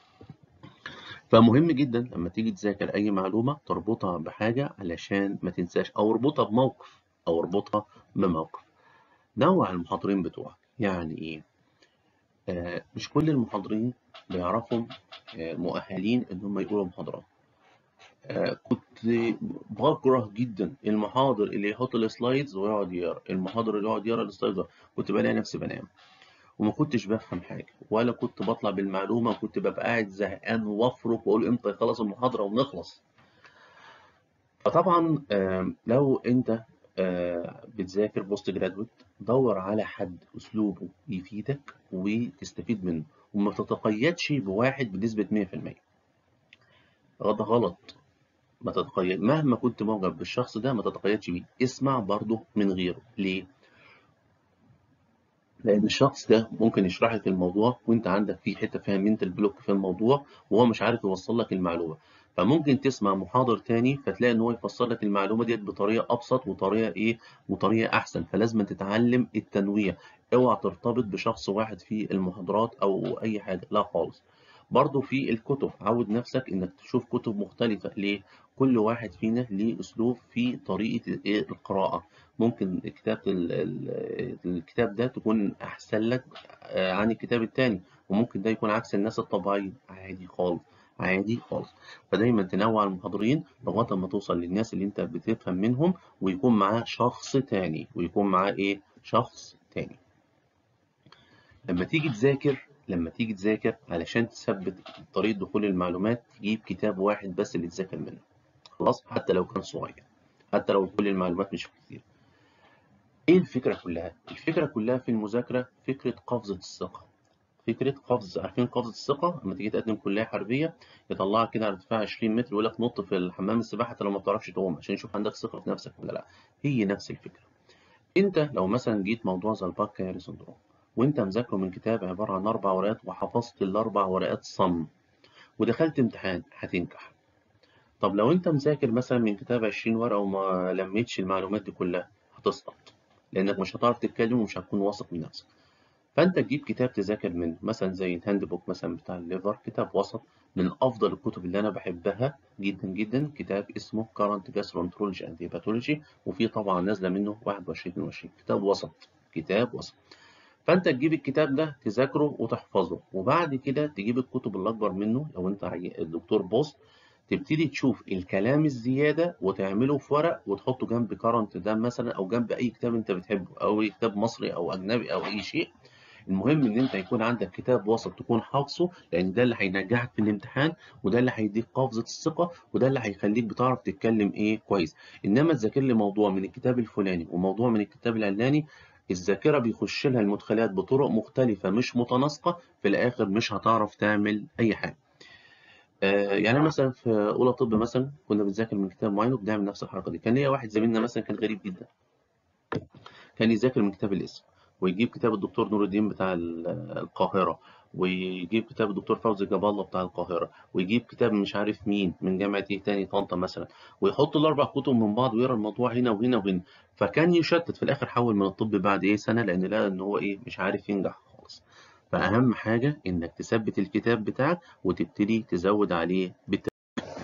فمهم جدا لما تيجي تذاكر أي معلومة تربطها بحاجة علشان ما تنساش أو اربطها بموقف أو اربطها بموقف. نوع المحاضرين بتوعك، يعني إيه؟ آه مش كل المحاضرين بيعرفوا آه مؤهلين إن هم يقولوا محاضرات. آه كنت بكره جدا المحاضر اللي يحط السلايدز ويقعد يقرا المحاضر اللي يقعد يقرا السلايدز كنت بلاقي نفسي بنام وما كنتش بفهم حاجه ولا كنت بطلع بالمعلومه وكنت ببقى قاعد زهقان وافرك واقول امتى يخلص المحاضره ونخلص فطبعا آه لو انت آه، بتذاكر بوست جرادويت دور على حد اسلوبه يفيدك وتستفيد منه وما تتقيدش بواحد بنسبة 100% ده غلط ما تتقيد مهما كنت معجب بالشخص ده ما تتقيدش بيه اسمع برضه من غيره ليه؟ لأن الشخص ده ممكن يشرح لك الموضوع وأنت عندك في حتة فيها منتال بلوك في الموضوع وهو مش عارف يوصل لك المعلومة فممكن تسمع محاضر تاني فتلاقي ان هو يفسر لك المعلومه ديت بطريقه ابسط وطريقه ايه وطريقه احسن فلازم تتعلم التنويع اوعى ترتبط بشخص واحد في المحاضرات او اي حاجه لا خالص برضه في الكتب عود نفسك انك تشوف كتب مختلفه ليه كل واحد فينا ليه اسلوب في طريقه إيه القراءه ممكن كتابه الكتاب ده تكون احسن لك عن الكتاب التاني وممكن ده يكون عكس الناس الطبيعيه عادي خالص عادي خالص فدايما تنوع المحاضرين لغايه ما توصل للناس اللي انت بتفهم منهم ويكون معاه شخص تاني ويكون معاه ايه شخص تاني لما تيجي تذاكر لما تيجي تذاكر علشان تثبت طريقه دخول المعلومات تجيب كتاب واحد بس اللي تذاكر منه خلاص حتى لو كان صغير حتى لو كل المعلومات مش كتير ايه الفكره كلها الفكره كلها في المذاكره فكره قفزه الثقه فكره قفز عارفين قفزه الثقه لما تيجي تقدم كليه حربيه يطلعك كده على ارتفاع 20 متر ويقول لك نط في الحمام السباحه حتى لو ما بتعرفش تعوم عشان يشوف عندك ثقه في نفسك ولا لا هي نفس الفكره انت لو مثلا جيت موضوع زي الباكياري سندروم وانت مذاكره من كتاب عباره عن اربع ورقات وحفظت الاربع ورقات صم ودخلت امتحان هتنجح طب لو انت مذاكر مثلا من كتاب 20 ورقه وما لميتش المعلومات دي كلها هتسقط لانك مش هتعرف تتكلم ومش هتكون واثق من نفسك فانت تجيب كتاب تذاكر منه مثلا زي الهاند بوك مثلا بتاع الليفر كتاب وسط من افضل الكتب اللي انا بحبها جدا جدا كتاب اسمه كارنت جاسترونترولوجي اند هيباتولوجي وفي طبعا نازله منه 21 22 كتاب وسط كتاب وسط فانت تجيب الكتاب ده تذاكره وتحفظه وبعد كده تجيب الكتب الاكبر منه لو انت الدكتور بوست تبتدي تشوف الكلام الزياده وتعمله في ورق وتحطه جنب كارنت ده مثلا او جنب اي كتاب انت بتحبه او اي كتاب مصري او اجنبي او اي شيء المهم ان انت يكون عندك كتاب وسط تكون حافظه لان ده اللي هينجحك في الامتحان وده اللي هيديك قفزه الثقه وده اللي هيخليك بتعرف تتكلم ايه كويس انما تذاكر لي موضوع من الكتاب الفلاني وموضوع من الكتاب العلاني الذاكره بيخش لها المدخلات بطرق مختلفه مش متناسقه في الاخر مش هتعرف تعمل اي حاجه آه يعني مثلا في اولى طب مثلا كنا بنذاكر من كتاب معين وبنعمل نفس الحركه دي كان ليا واحد زميلنا مثلا كان غريب جدا كان يذاكر من كتاب الاسم ويجيب كتاب الدكتور نور الدين بتاع القاهرة ويجيب كتاب الدكتور فوزي جاب الله بتاع القاهرة ويجيب كتاب مش عارف مين من جامعة ايه تاني طنطا مثلا ويحط الأربع كتب من بعض ويقرا الموضوع هنا وهنا وهنا فكان يشتت في الآخر حول من الطب بعد ايه سنة لأن لقى إن هو ايه مش عارف ينجح خالص فأهم حاجة إنك تثبت الكتاب بتاعك وتبتدي تزود عليه بالتدريج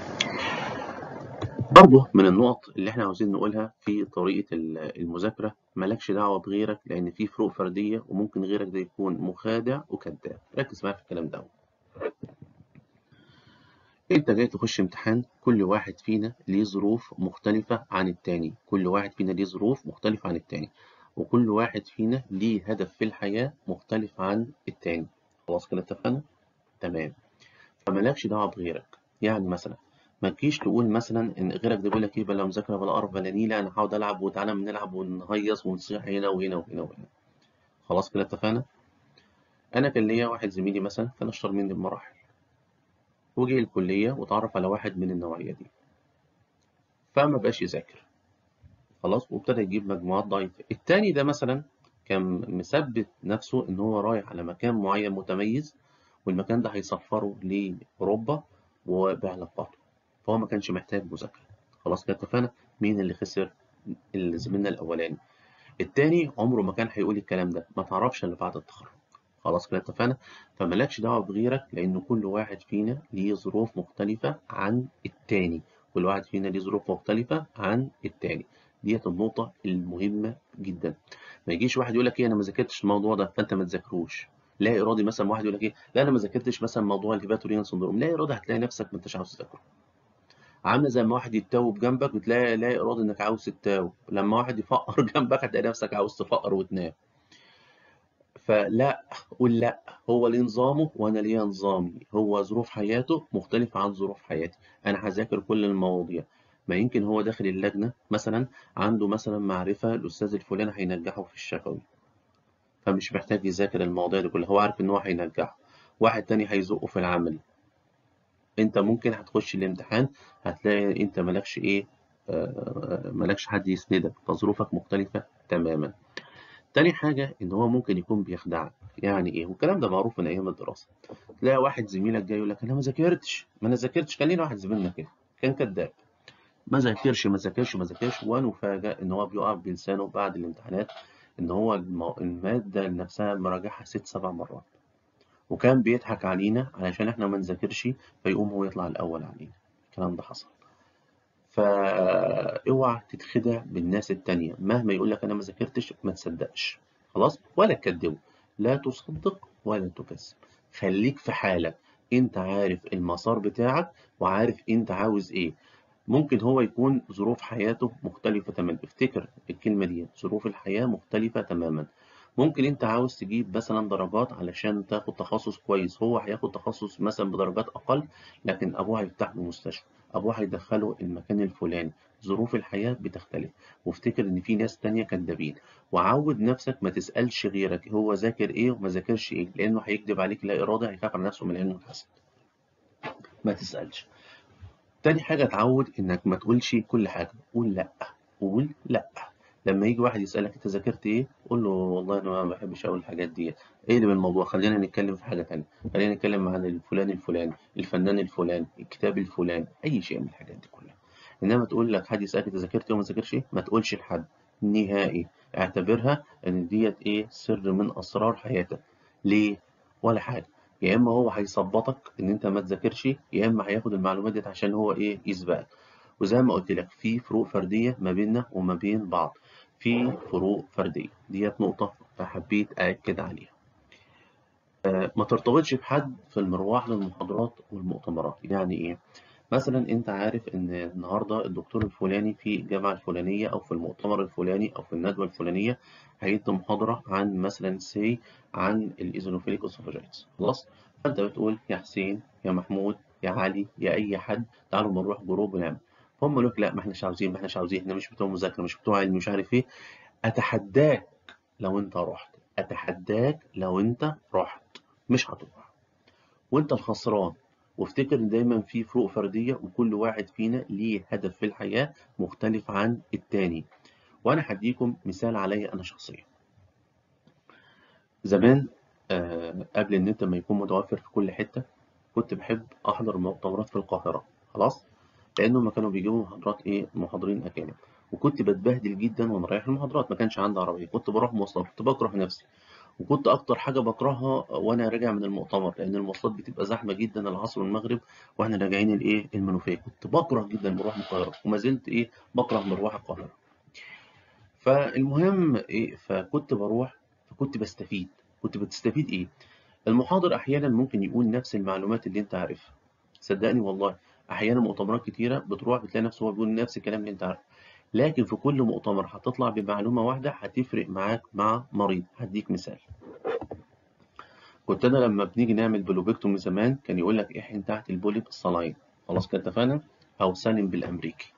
برضه من النقط اللي احنا عاوزين نقولها في طريقة المذاكرة مالكش دعوة بغيرك لأن في فروق فردية وممكن غيرك ده يكون مخادع وكذاب ركز معايا في الكلام ده انت جاي تخش امتحان كل واحد فينا ليه ظروف مختلفة عن التاني كل واحد فينا ليه ظروف مختلفة عن التاني وكل واحد فينا ليه هدف في الحياة مختلف عن التاني خلاص كده اتفقنا؟ تمام فمالكش دعوة بغيرك يعني مثلا ما تجيش تقول مثلا ان غيرك ده بيقول لك ايه بلا مذاكره ولا قرف بلا نيله انا هقعد العب وتعالى نلعب ونهيص ونصيح هنا وهنا وهنا وهنا خلاص كده اتفقنا انا كان ليا واحد زميلي مثلا كان اشطر مني بمراحل وجه الكليه وتعرف على واحد من النوعيه دي فما بقاش يذاكر خلاص وابتدى يجيب مجموعات ضعيفه التاني ده مثلا كان مثبت نفسه ان هو رايح على مكان معين متميز والمكان ده هيسفره لاوروبا وبعلاقاته فهو ما كانش محتاج مذاكرة خلاص كده اتفقنا مين اللي خسر زميلنا الأولاني التاني عمره ما كان هيقول الكلام ده ما تعرفش إلا بعد التخرج خلاص كده اتفقنا فمالكش دعوة بغيرك لأن كل واحد فينا ليه ظروف مختلفة عن التاني كل واحد فينا ليه ظروف مختلفة عن التاني ديت النقطة المهمة جدا ما يجيش واحد يقول لك ايه انا ما ذاكرتش الموضوع ده فانت ما تذاكروش لا ارادي مثلا واحد يقول لك ايه لا انا ما ذاكرتش مثلا موضوع الهيباتوريان سندروم لا ارادي هتلاقي نفسك ما انتش عاوز تذاكره عامله زي ما واحد يتوب جنبك وتلاقي لاقي ارادي انك عاوز تتاوب لما واحد يفقر جنبك هتلاقي نفسك عاوز تفقر وتنام فلا قول لا هو ليه نظامه وانا ليا نظامي هو ظروف حياته مختلفه عن ظروف حياتي انا هذاكر كل المواضيع ما يمكن هو داخل اللجنة مثلا عنده مثلا معرفة الأستاذ الفلاني هينجحه في الشفوي فمش محتاج يذاكر المواضيع دي كلها هو عارف إن هو هينجحه واحد تاني هيزقه في العمل أنت ممكن هتخش الامتحان هتلاقي أنت مالكش إيه آه، مالكش حد يسندك فظروفك مختلفة تماما تاني حاجة إن هو ممكن يكون بيخدعك يعني إيه والكلام ده معروف من أيام الدراسة تلاقي واحد زميلك جاي يقول لك أنا ما ذاكرتش ما أنا ذاكرتش كان لينا واحد زميلنا كده كان كذاب ما ذاكرش ما ذاكرش ما ذاكرش ونفاجأ إن هو بيقع بلسانه بعد الامتحانات إن هو المو- المادة نفسها مراجعها ست سبع مرات وكان بيضحك علينا علشان إحنا ما نذاكرش فيقوم هو يطلع الأول علينا الكلام ده حصل فاوعى تتخدع بالناس التانية مهما يقول لك أنا ما ذاكرتش ما تصدقش خلاص ولا تكذبه لا تصدق ولا تكذب خليك في حالك أنت عارف المسار بتاعك وعارف أنت عاوز إيه ممكن هو يكون ظروف حياته مختلفة تماما افتكر الكلمة دي ظروف الحياة مختلفة تماما ممكن انت عاوز تجيب مثلا درجات علشان تاخد تخصص كويس هو هياخد تخصص مثلا بدرجات اقل لكن ابوه هيفتح له مستشفى ابوه هيدخله المكان الفلاني ظروف الحياة بتختلف وافتكر ان في ناس تانية كدابين وعود نفسك ما تسألش غيرك هو ذاكر ايه وما ذاكرش ايه لانه هيكذب عليك لا ارادة هيخاف على نفسه من العلم والحسد ما تسألش تاني حاجة اتعود إنك ما تقولش كل حاجة قول لأ قول لأ لما يجي واحد يسألك أنت ذاكرت إيه؟ قول له والله أنا ما بحبش أقول الحاجات دي إيه اللي بالموضوع خلينا نتكلم في حاجة تانية خلينا نتكلم عن الفلان الفلاني الفنان الفلاني الكتاب الفلاني أي شيء من الحاجات دي كلها إنما تقول لك حد يسألك أنت ذاكرت إيه وما ذاكرش إيه؟ ما تقولش لحد نهائي اعتبرها إن ديت إيه سر من أسرار حياتك ليه؟ ولا حاجة يا اما هو هيثبطك ان انت ما تذاكرش يا اما هياخد المعلومات دي عشان هو ايه يسبقك وزي ما قلت لك في فروق فرديه ما بيننا وما بين بعض في فروق فرديه ديت نقطه فحبيت ااكد عليها آه، ما ترتبطش بحد في المروح للمحاضرات والمؤتمرات يعني ايه مثلا انت عارف ان النهارده الدكتور الفلاني في الجامعه الفلانيه او في المؤتمر الفلاني او في الندوه الفلانيه هيدي محاضره عن مثلا سي عن الايزونوفيليك اسوفاجيتس خلاص فانت بتقول يا حسين يا محمود يا علي يا اي حد تعالوا نروح جروب ونعمل فهم يقول لك لا ما احناش عاوزين ما احناش عاوزين احنا مش بتوع مذاكره مش بتوع علم مش عارف ايه اتحداك لو انت رحت اتحداك لو انت رحت مش هتروح وانت الخسران وافتكر ان دايما في فروق فرديه وكل واحد فينا ليه هدف في الحياه مختلف عن التاني وانا هديكم مثال عليا انا شخصيا زمان آه قبل النت ما يكون متوفر في كل حته كنت بحب احضر مؤتمرات في القاهره خلاص لانهم ما كانوا بيجيبوا محاضرات ايه محاضرين اجانب وكنت بتبهدل جدا وانا رايح المحاضرات ما كانش عندي عربيه كنت بروح مواصلات كنت بكره نفسي وكنت اكتر حاجه بكرهها وانا راجع من المؤتمر لان المواصلات بتبقى زحمه جدا العصر والمغرب واحنا راجعين الايه المنوفيه كنت بكره جدا مروح القاهره وما زلت ايه بكره مروح القاهره فالمهم ايه فكنت بروح فكنت بستفيد كنت بتستفيد ايه المحاضر احيانا ممكن يقول نفس المعلومات اللي انت عارفها صدقني والله احيانا مؤتمرات كتيره بتروح بتلاقي نفسه هو بيقول نفس الكلام اللي انت عارفه لكن في كل مؤتمر هتطلع بمعلومه واحده هتفرق معاك مع مريض هديك مثال كنت انا لما بنيجي نعمل بلوبكتومي زمان كان يقول لك احقن تحت البوليب الصلاين خلاص كده اتفقنا او سالم بالامريكي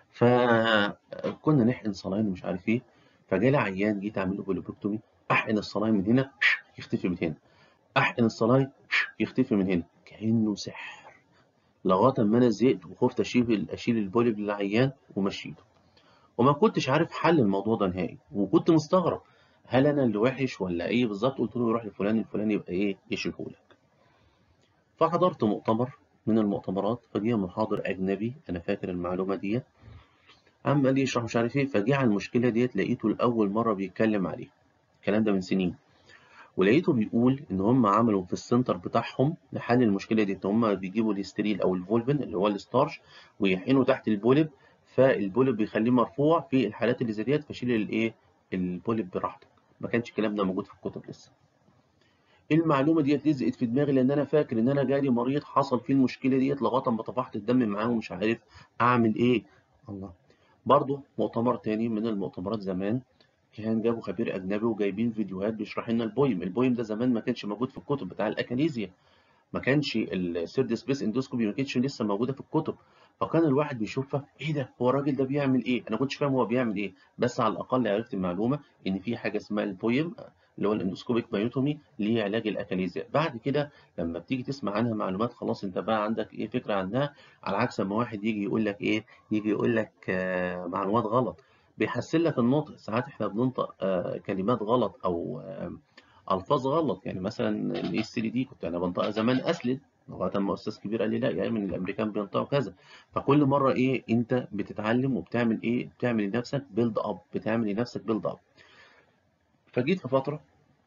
فكنا نحقن صلاين ومش عارف ايه فجالي عيان جيت اعمل له بلوبكتومي احقن الصلاين من هنا يختفي من هنا احقن الصلاين يختفي من هنا كانه سحر لغايه ما انا زهقت وخفت اشيل اشيل البوليب للعيان ومشيته وما كنتش عارف حل الموضوع ده نهائي وكنت مستغرب هل انا اللي وحش ولا ايه بالظبط قلت له روح لفلان الفلاني يبقى ايه يشيله لك فحضرت مؤتمر من المؤتمرات فجه محاضر اجنبي انا فاكر المعلومه ديت عمال يشرح مش عارف ايه فجه على المشكله ديت لقيته لاول مره بيتكلم عليها الكلام ده من سنين ولقيته بيقول ان هم عملوا في السنتر بتاعهم لحل المشكله دي ان هم بيجيبوا الاستريل او الفولفن اللي هو الستارش ويحقنوا تحت البولب فالبولب بيخليه مرفوع في الحالات اللي زي ديت فشيل الايه البولب براحتك ما كانش الكلام ده موجود في الكتب لسه المعلومه ديت لزقت في دماغي لان انا فاكر ان انا جالي مريض حصل فيه المشكله ديت لغايه ما طفحت الدم معاه ومش عارف اعمل ايه الله برضه مؤتمر تاني من المؤتمرات زمان كان جابوا خبير اجنبي وجايبين فيديوهات بيشرح لنا البويم البويم ده زمان ما كانش موجود في الكتب بتاع الاكاليزيا ما كانش السيرد سبيس اندوسكوبي ما كانتش لسه موجوده في الكتب فكان الواحد بيشوفها ايه ده هو الراجل ده بيعمل ايه انا كنتش فاهم هو بيعمل ايه بس على الاقل عرفت المعلومه ان في حاجه اسمها البويم اللي هو الاندوسكوبيك بايوتومي لعلاج الاكاليزيا بعد كده لما بتيجي تسمع عنها معلومات خلاص انت بقى عندك ايه فكره عنها على عكس ما واحد يجي يقول لك ايه يجي يقول لك آه معلومات غلط بيحسن لك النطق ساعات احنا بننطق آه كلمات غلط او آه الفاظ غلط يعني مثلا الاي اس دي كنت انا بنطقها زمان اسلد لغايه ما استاذ كبير قال لي لا يا من الامريكان بينطقوا كذا فكل مره ايه انت بتتعلم وبتعمل ايه بتعمل لنفسك بيلد اب بتعمل لنفسك بيلد اب فجيت في فتره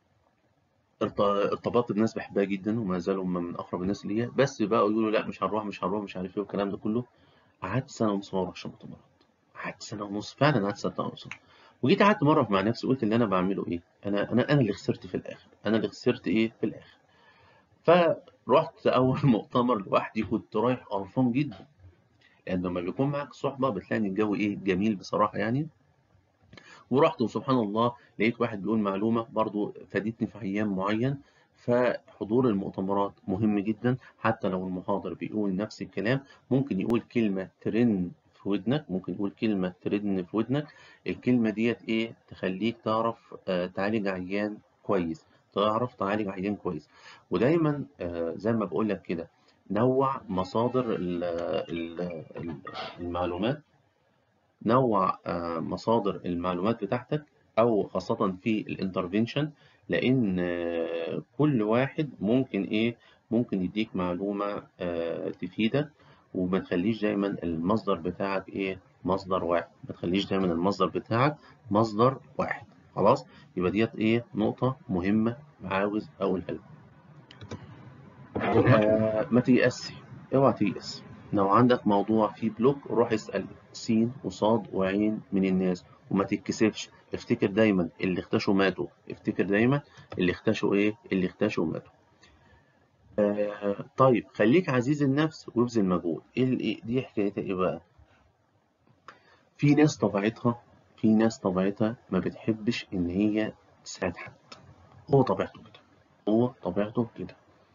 ارتبطت بناس بحبها جدا وما زالوا هم من اقرب الناس ليا بس بقى يقولوا لا مش هنروح مش هنروح مش عارف ايه والكلام ده كله قعدت سنه ونص ما اروحش مؤتمرات قعدت سنه ونص فعلا قعدت سنه ونص وجيت قعدت مره مع نفسي قلت اللي انا بعمله ايه انا انا انا اللي خسرت في الاخر انا اللي خسرت ايه في الاخر فرحت اول مؤتمر لوحدي كنت رايح قرفان جدا لان لما بيكون معاك صحبه بتلاقي ان الجو ايه جميل بصراحه يعني ورحت وسبحان الله لقيت واحد بيقول معلومه برضو فادتني في ايام معين فحضور المؤتمرات مهم جدا حتى لو المحاضر بيقول نفس الكلام ممكن يقول كلمه ترن في ودنك ممكن يقول كلمة تردن في ودنك الكلمة ديت إيه تخليك تعرف آه تعالج عيان كويس تعرف تعالج عيان كويس ودايما آه زي ما بقول لك كده نوع مصادر ال ال المعلومات نوع آه مصادر المعلومات بتاعتك أو خاصة في الانترفنشن لأن كل واحد ممكن إيه ممكن يديك معلومة تفيدك وما تخليش دايما المصدر بتاعك ايه مصدر واحد ما تخليش دايما المصدر بتاعك مصدر واحد خلاص يبقى ديت ايه نقطة مهمة عاوز اقولها لك آه ما تيأسي اوعى تيأس لو عندك موضوع فيه بلوك روح اسأل سين وصاد وعين من الناس وما تتكسفش افتكر دايما اللي اختشوا ماتوا افتكر دايما اللي اختشوا ايه اللي اختشوا ماتوا آه طيب خليك عزيز النفس وابذل مجهود ايه دي حكايتها ايه بقى في ناس طبيعتها في ناس طبيعتها ما بتحبش ان هي تساعد حد هو طبيعته كده هو طبيعته كده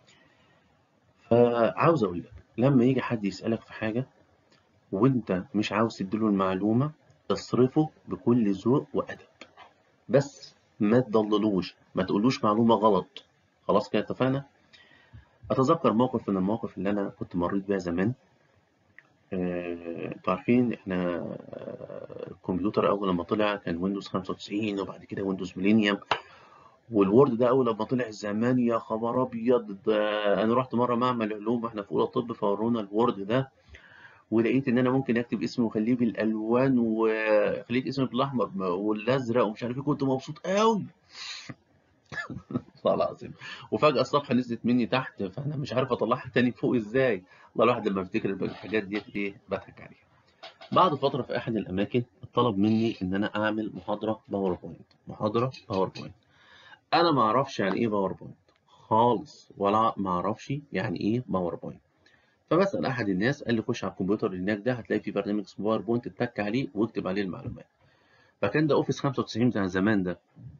فعاوز اقول لك لما يجي حد يسألك في حاجة وانت مش عاوز تديله المعلومة اصرفه بكل ذوق وأدب بس ما تضللوش ما تقولوش معلومة غلط خلاص كده اتفقنا أتذكر موقف من المواقف اللي أنا كنت مريت بيها زمان انتوا عارفين احنا الكمبيوتر أول لما طلع كان ويندوز 95 وبعد كده ويندوز ميلينيوم والوورد ده أول لما طلع زمان يا خبر أبيض أنا رحت مرة معمل علوم واحنا في أولى طب فورونا الوورد ده ولقيت إن أنا ممكن أكتب اسمي وأخليه بالألوان وخليت اسمي بالأحمر والأزرق ومش عارف إيه كنت مبسوط قوي والله العظيم وفجأة الصفحة نزلت مني تحت فأنا مش عارف أطلعها تاني فوق إزاي والله الواحد لما بيفتكر الحاجات ديت إيه بضحك عليها بعد فترة في أحد الأماكن طلب مني إن أنا أعمل محاضرة باوربوينت محاضرة باوربوينت أنا ما أعرفش يعني إيه باوربوينت خالص ولا ما أعرفش يعني إيه باوربوينت فبسأل أحد الناس قال لي خش على الكمبيوتر اللي هناك ده هتلاقي في برنامج اسمه باوربوينت اتك عليه واكتب عليه المعلومات فكان ده أوفيس 95 بتاع زمان ده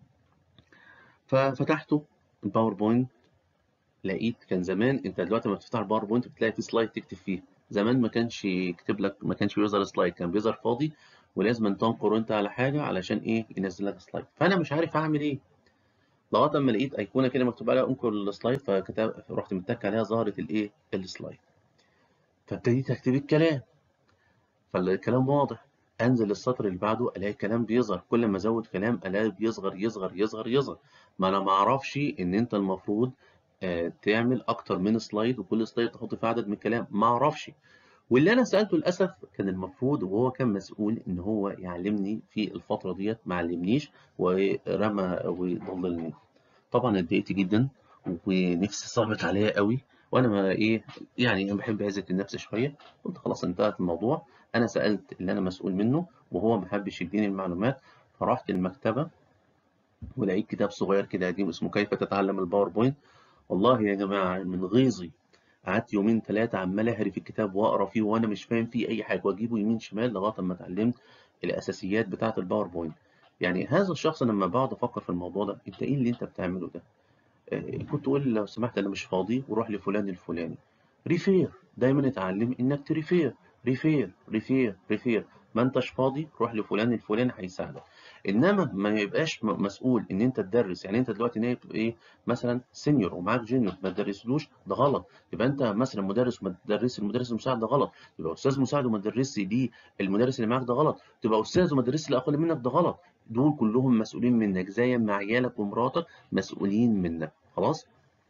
ففتحته الباوربوينت لقيت كان زمان انت دلوقتي لما بتفتح الباوربوينت بتلاقي في سلايد تكتب فيه زمان ما كانش يكتب لك ما كانش بيظهر سلايد كان بيظهر فاضي ولازم تنقر انت على حاجه علشان ايه ينزل لك سلايد فانا مش عارف اعمل ايه لغايه اما لقيت ايقونه كده مكتوب عليها انقر السلايد فكتب رحت متك عليها ظهرت الايه السلايد فابتديت اكتب الكلام فالكلام واضح انزل السطر اللي بعده الاقي الكلام بيظهر كل ما ازود كلام الاقي بيصغر يصغر يصغر يصغر ما انا ما اعرفش ان انت المفروض آه تعمل اكتر من سلايد وكل سلايد تحط فيه عدد من الكلام ما اعرفش واللي انا سالته للاسف كان المفروض وهو كان مسؤول ان هو يعلمني في الفتره ديت ما علمنيش ورمى وضللني طبعا اتضايقت جدا ونفسي صعبت عليا قوي وانا ما ايه يعني انا بحب عزه النفس شويه قلت خلاص انتهت الموضوع انا سالت اللي انا مسؤول منه وهو ما حبش يديني المعلومات فرحت المكتبه ولقيت كتاب صغير كده قديم اسمه كيف تتعلم الباوربوينت والله يا جماعه من غيظي قعدت يومين ثلاثه عمال اهري في الكتاب واقرا فيه وانا مش فاهم فيه اي حاجه واجيبه يمين شمال لغايه ما اتعلمت الاساسيات بتاعه الباوربوينت يعني هذا الشخص لما بقعد افكر في الموضوع ده انت ايه اللي انت بتعمله ده كنت تقول لو سمحت انا مش فاضي وروح لفلان الفلاني ريفير دايما اتعلم انك تريفير ريفير ريفير ريفير ما انتش فاضي روح لفلان الفلاني هيساعدك انما ما يبقاش م- مسؤول ان انت تدرس يعني انت دلوقتي نايب ايه مثلا سينيور ومعاك جونيور ما تدرسلوش ده غلط يبقى انت مثلا مدرس وما تدرس المدرس المساعد ده غلط يبقى استاذ مساعد وما تدرسش دي المدرس اللي معاك ده غلط تبقى استاذ وما تدرسش اللي اقل منك ده غلط دول كلهم مسؤولين منك زي ما عيالك ومراتك مسؤولين منك خلاص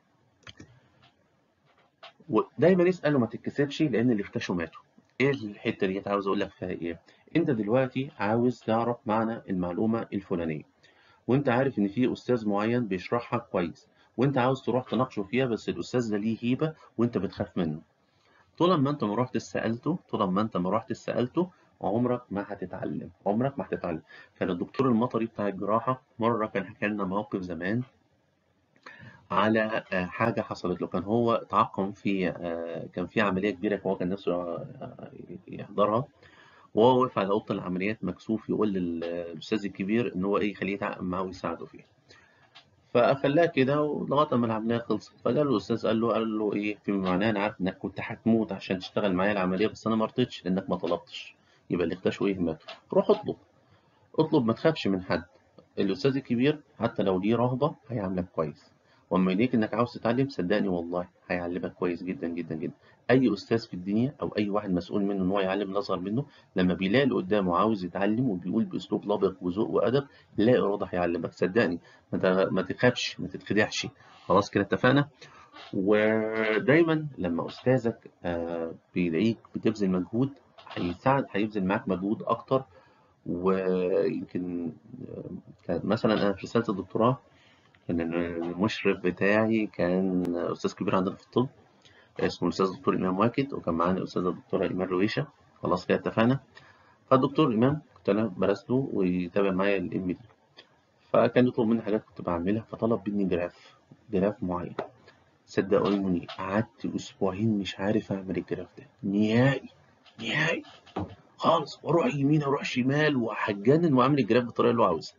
ودايما اسال وما تتكسفش لان اللي اختشوا ماتوا ايه الحته دي عاوز اقول لك فيها ايه انت دلوقتي عاوز تعرف معنى المعلومه الفلانيه وانت عارف ان في استاذ معين بيشرحها كويس وانت عاوز تروح تناقشه فيها بس الاستاذ ده ليه هيبه وانت بتخاف منه طول ما انت ما رحت سالته طول ما انت ما رحت سالته عمرك ما هتتعلم عمرك ما هتتعلم كان الدكتور المطري بتاع الجراحه مره كان حكى لنا موقف زمان على آه، حاجه حصلت له كان هو تعقم في آه، كان في عمليه كبيره فهو كان نفسه آه، يحضرها وهو واقف على اوضه العمليات مكسوف يقول للاستاذ الكبير ان هو ايه يخليه يتعاقد معاه ويساعده فيها فخلاه كده ولغايه ما العمليه خلصت فقال له الاستاذ قال له قال له ايه فيما معناه انا عارف انك كنت هتموت عشان تشتغل معايا العمليه بس انا ما رضيتش لانك ما طلبتش يبقى اللي اختشوا ايه ماتوا روح اطلب اطلب ما تخافش من حد الاستاذ الكبير حتى لو ليه رهبه هيعاملك كويس واما يليك انك عاوز تتعلم صدقني والله هيعلمك كويس جدا جدا جدا اي استاذ في الدنيا او اي واحد مسؤول منه ان هو يعلم الاصغر منه لما بيلاقي اللي قدامه عاوز يتعلم وبيقول باسلوب لبق وذوق وادب لا اراده هيعلمك صدقني ما ت- ما تخافش ما تتخدعش خلاص كده اتفقنا ودايما لما استاذك آه، بيلاقيك بتبذل مجهود هيساعد هيبذل معاك مجهود اكتر ويمكن آه، كان مثلا انا في رساله الدكتوراه كان المشرف بتاعي كان استاذ كبير عندنا في الطب اسمه الاستاذ الدكتور امام واكد وكان معانا الاستاذه الدكتوره ايمان رويشه خلاص كده اتفقنا فالدكتور امام كنت انا براسله ويتابع معايا الام دي فكان يطلب مني حاجات كنت بعملها فطلب مني جراف جراف معين صدقوني قعدت اسبوعين مش عارف اعمل الجراف ده نهائي نهائي خالص واروح يمين واروح شمال وهتجنن واعمل الجراف بالطريقه اللي هو عاوزها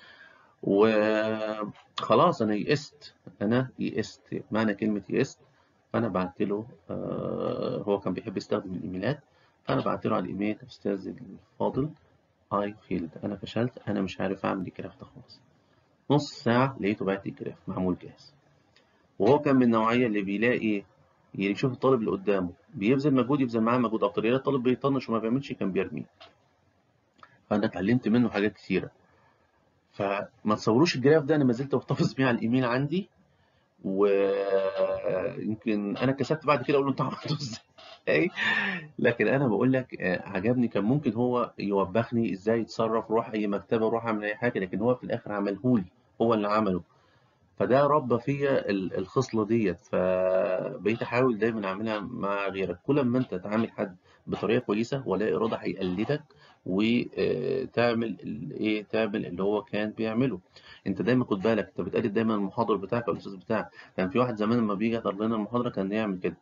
وخلاص انا يئست انا يئست معنى كلمه يئست فانا بعت له آه، هو كان بيحب يستخدم الايميلات فانا بعت له على الايميل استاذ الفاضل اي فيلد انا فشلت انا مش عارف اعمل الجراف ده خالص نص ساعه لقيته بعت لي الجراف معمول جاهز وهو كان من النوعيه اللي بيلاقي يشوف الطالب اللي قدامه بيبذل مجهود يبذل معاه مجهود اكتر يلاقي الطالب بيطنش وما بيعملش كان بيرميه فانا اتعلمت منه حاجات كتيره فما تصوروش الجراف ده انا ما زلت محتفظ بيه على الايميل عندي ويمكن انا كسبت بعد كده اقول له انت عملته ازاي لكن انا بقول لك آه، عجبني كان ممكن هو يوبخني ازاي يتصرف روح اي مكتبه روح اعمل اي حاجه لكن هو في الاخر عملهولي هو اللي عمله فده ربى فيا ال- الخصله ديت فبقيت احاول دايما اعملها مع غيرك كل ما انت تعامل حد بطريقه كويسه ولا اراده هيقلدك وتعمل ايه تعمل اللي هو كان بيعمله انت دايما خد بالك انت بتقلد دايما المحاضر بتاعك او الاستاذ بتاعك كان في واحد زمان لما بيجي يحضر لنا المحاضره كان يعمل كده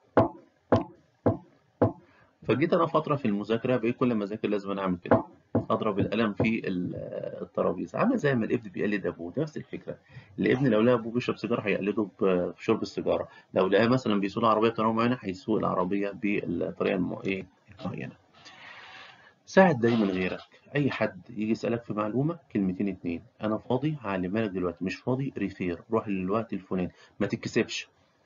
فجيت انا فتره في المذاكره بقيت كل ما اذاكر لازم أنا اعمل كده اضرب القلم في ال- الترابيزه عامل زي ما الابن بيقلد ابوه نفس الفكره الابن لو لقى ابوه بيشرب سيجاره هيقلده ب- في شرب السيجاره لو لقاه مثلا بيسوق العربيه بطريقه معينه هيسوق العربيه بالطريقه الم- ايه المعينه ساعد دايما غيرك اي حد يجي يسالك في معلومه كلمتين اتنين انا فاضي هعلمها لك دلوقتي مش فاضي ريفير روح للوقت الفلاني ما تتكسفش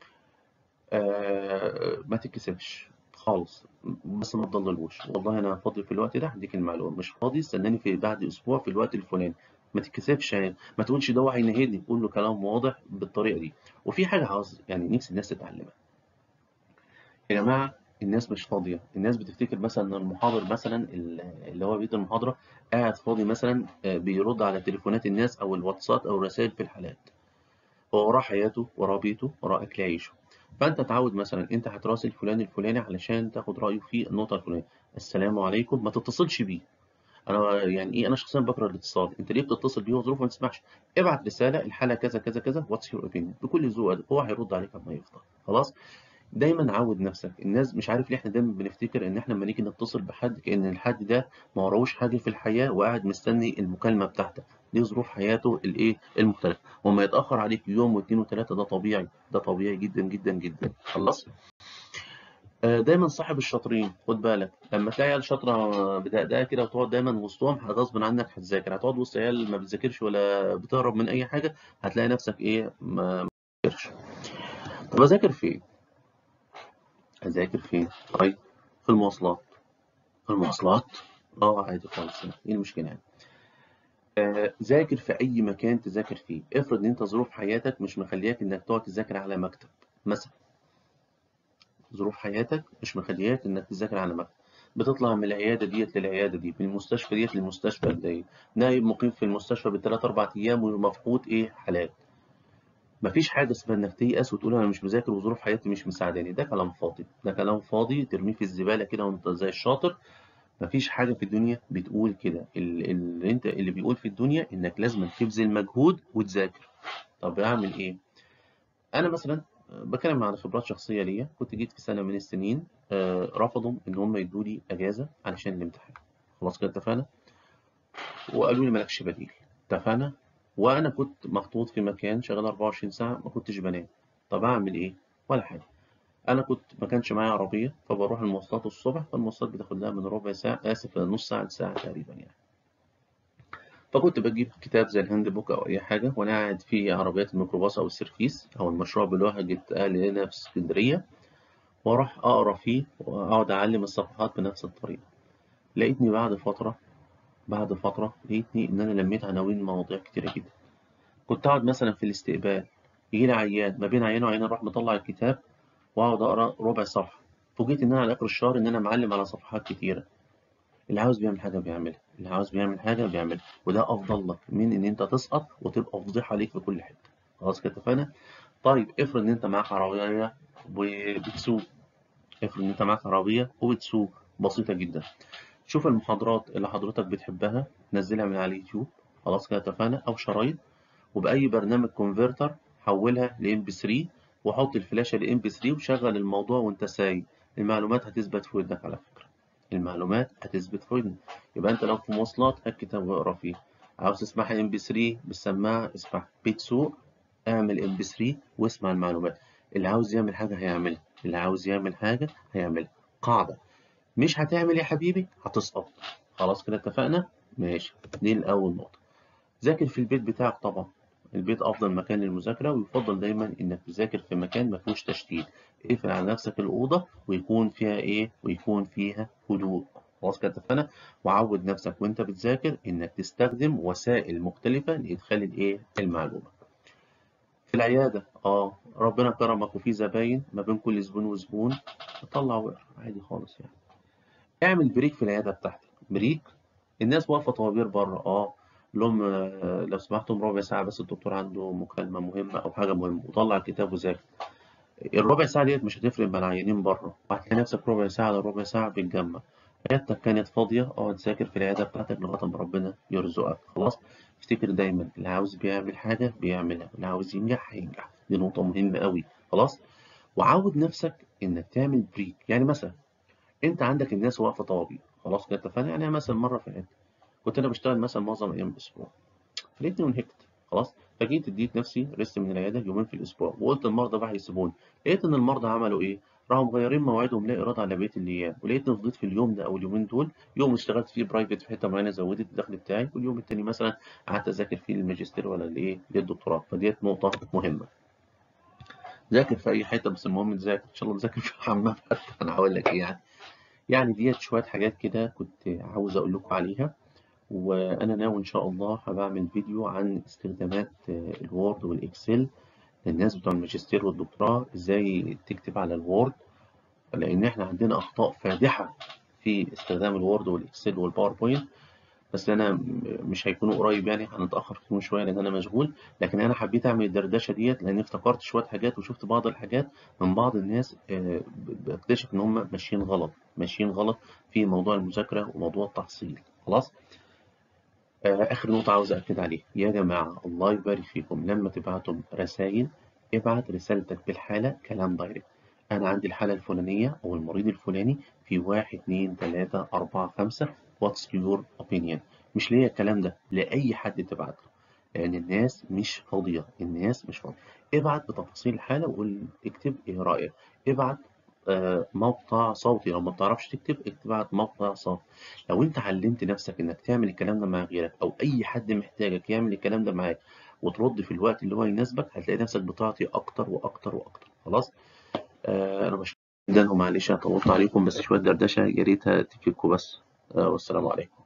آه ما تتكسفش خالص بس ما تضللوش والله انا فاضي في الوقت ده هديك المعلومه مش فاضي استناني في بعد اسبوع في الوقت الفلاني ما تتكسفش يعني ما تقولش ده هو هينهدني قول له كلام واضح بالطريقه دي وفي حاجه عاوز يعني نفسي الناس تتعلمها يا جماعه الناس مش فاضيه الناس بتفتكر مثلا ان المحاضر مثلا اللي هو بيدي المحاضره قاعد فاضي مثلا آه، بيرد على تليفونات الناس او الواتساب او الرسائل في الحالات هو وراه حياته وراه بيته وراه اكل عيشه فانت تعود مثلا انت هتراسل فلان الفلاني علشان تاخد رايه في النقطه الفلانيه السلام عليكم ما تتصلش بيه انا يعني ايه انا شخصيا بكره الاتصال انت ليه بتتصل بيه وظروفه ما تسمحش ابعت رساله الحاله كذا كذا كذا واتس يور اوبينيون بكل ذوق هو هيرد عليك اما يفضل خلاص دايما عود نفسك الناس مش عارف ليه احنا دايما بنفتكر ان احنا لما نيجي نتصل بحد كأن الحد ده ما وراهوش حاجه في الحياه وقاعد مستني المكالمه بتاعتك دي ظروف حياته الايه المختلفه وما يتاخر عليك يوم واثنين وثلاثه ده طبيعي ده طبيعي جدا جدا جدا خلاص آه، دايما صاحب الشاطرين خد بالك لما تلاقي عيال شاطره بدقدقه كده وتقعد دايما وسطهم غصب عنك هتذاكر هتقعد وسط عيال ما بتذاكرش ولا بتهرب من اي حاجه هتلاقي نفسك ايه ما بتذاكرش طب اذاكر فين اذاكر فين طيب في المواصلات في المواصلات اه عادي خالص يعني. ايه المشكله يعني آه، ذاكر في اي مكان تذاكر فيه افرض ان انت ظروف حياتك مش مخلياك انك تقعد تذاكر على مكتب مثلا ظروف حياتك مش مخلياك انك تذاكر على مكتب بتطلع من العياده ديت للعياده دي من المستشفى ديت للمستشفى ديت نايم مقيم في المستشفى بالثلاث اربع ايام ومفقود ايه حالات مفيش حاجه اسمها انك تيأس وتقول انا مش مذاكر وظروف حياتي مش مساعداني ده كلام فاضي ده كلام فاضي ترميه في الزباله كده وانت زي الشاطر مفيش حاجه في الدنيا بتقول كده ال- اللي انت اللي بيقول في الدنيا انك لازم تبذل مجهود وتذاكر طب اعمل ايه انا مثلا بتكلم عن خبرات شخصيه ليا كنت جيت في سنه من السنين آه، رفضوا ان هم يدوا لي اجازه علشان الامتحان خلاص كده اتفقنا وقالوا لي مالكش بديل اتفقنا وانا كنت محطوط في مكان شغال 24 ساعه ما كنتش بنام طب اعمل ايه ولا حاجه انا كنت ما كانش معايا عربيه فبروح المواصلات الصبح فالمواصلات بتاخد لها من ربع ساعه اسف نص ساعه لساعه تقريبا يعني فكنت بجيب كتاب زي الهاند بوك او اي حاجه وانا قاعد في عربيات الميكروباص او السيرفيس او المشروع بلوهجة اهل هنا في اسكندريه واروح اقرا فيه واقعد اعلم الصفحات بنفس الطريقه لقيتني بعد فتره بعد فتره لقيتني ان انا لميت عناوين مواضيع كتيره جدا كنت اقعد مثلا في الاستقبال يجي لي عيان ما بين عيان وعيان اروح مطلع الكتاب واقعد اقرا ربع صفحه فوجئت ان انا على اخر الشهر ان انا معلم على صفحات كتيره اللي عاوز بيعمل حاجه بيعملها اللي عاوز بيعمل حاجه بيعملها وده افضل لك من ان انت تسقط وتبقى فضيحه ليك في كل حته خلاص كده اتفقنا طيب افرض ان انت معاك عربيه وبتسوق افرض ان انت معاك عربيه وبتسوق بسيطه جدا شوف المحاضرات اللي حضرتك بتحبها نزلها من على اليوتيوب خلاص كده اتفقنا او شرايط وباي برنامج كونفرتر حولها ل ام بي 3 وحط الفلاشه ل ام بي 3 وشغل الموضوع وانت سايق المعلومات هتثبت في ودنك على فكره المعلومات هتثبت في ودنك يبقى انت لو في مواصلات هات كتاب واقرا فيه عاوز تسمعها ام بي 3 بالسماعه اسمع بتسوق اعمل ام بي 3 واسمع المعلومات اللي عاوز يعمل حاجه هيعملها اللي عاوز يعمل حاجه هيعملها قاعده مش هتعمل يا حبيبي هتسقط خلاص كده اتفقنا ماشي دي الاول نقطه ذاكر في البيت بتاعك طبعا البيت افضل مكان للمذاكره ويفضل دايما انك تذاكر في مكان ما فيهوش تشتيت اقفل على نفسك الاوضه ويكون فيها ايه ويكون فيها هدوء خلاص كده اتفقنا وعود نفسك وانت بتذاكر انك تستخدم وسائل مختلفه لادخال الايه المعلومه في العياده اه ربنا كرمك وفي زباين ما بين كل زبون وزبون طلع واقرا عادي خالص يعني اعمل بريك في العياده بتاعتك بريك الناس واقفه طوابير بره اه لهم آه، لو سمحتم ربع ساعه بس الدكتور عنده مكالمه مهمه او حاجه مهمه وطلع الكتاب وذاكر الربع ساعه ديت مش هتفرق مع العيانين بره وهتلاقي نفسك ربع ساعه لربع ساعه بتجمع عيادتك كانت فاضيه اقعد ذاكر في العياده بتاعتك لغايه ما ربنا يرزقك خلاص افتكر دايما اللي عاوز بيعمل حاجه بيعملها اللي عاوز ينجح هينجح دي نقطه مهمه قوي خلاص وعود نفسك انك تعمل بريك يعني مثلا انت عندك الناس واقفه طوابير خلاص كده اتفقنا يعني أنا مثلا مره في العياده كنت انا بشتغل مثلا معظم ايام الاسبوع فلقيتني منهكت خلاص فجيت اديت نفسي ريست من العياده يومين في الاسبوع وقلت المرضى بقى هيسيبوني لقيت ان المرضى عملوا ايه راحوا مغيرين مواعيدهم لا اراده على بقيه الايام ولقيتني فضيت في اليوم ده او اليومين دول يوم اشتغلت فيه برايفت في حته معينه زودت الدخل بتاعي واليوم التاني مثلا قعدت اذاكر فيه الماجستير ولا الايه للدكتوراه فديت نقطه مهمه ذاكر في اي حته بس المهم تذاكر ان شاء الله تذاكر في الحمام حتى انا هقول لك ايه يعني يعني ديت شويه حاجات كده كنت عاوز اقول لكم عليها وانا ناوي ان شاء الله هبعمل فيديو عن استخدامات آه، الوورد والاكسل للناس بتوع الماجستير والدكتوراه ازاي تكتب على الوورد لان احنا عندنا اخطاء فادحه في استخدام الوورد والاكسل والباوربوينت بس انا م- مش هيكونوا قريب يعني هنتاخر فيهم شويه لان انا مشغول لكن انا حبيت اعمل الدردشه ديت لان افتكرت شويه حاجات وشفت بعض الحاجات من بعض الناس آه، ب- بكتشف ان هم ماشيين غلط ماشيين غلط في موضوع المذاكره وموضوع التحصيل خلاص آه، آخر نقطة عاوز أكد عليها يا جماعة الله يبارك فيكم لما تبعتوا رسائل ابعت رسالتك بالحالة كلام دايركت أنا عندي الحالة الفلانية أو المريض الفلاني في واحد اتنين تلاتة أربعة خمسة what's your opinion مش ليا الكلام ده لأي حد تبعت له لأن الناس مش فاضية الناس مش فاضية ابعت بتفاصيل الحالة وقول اكتب إيه رأيك ابعت آه، مقطع صوتي لو ما بتعرفش تكتب اكتب ابعت مقطع صوتي لو انت علمت نفسك انك تعمل الكلام ده مع غيرك او اي حد محتاجك يعمل الكلام ده معاك وترد في الوقت اللي هو يناسبك هتلاقي نفسك بتعطي اكتر واكتر واكتر خلاص آه انا بشكرك جدا ومعلش انا طولت عليكم بس شويه دردشه يا ريتها تفيدكم بس آه والسلام عليكم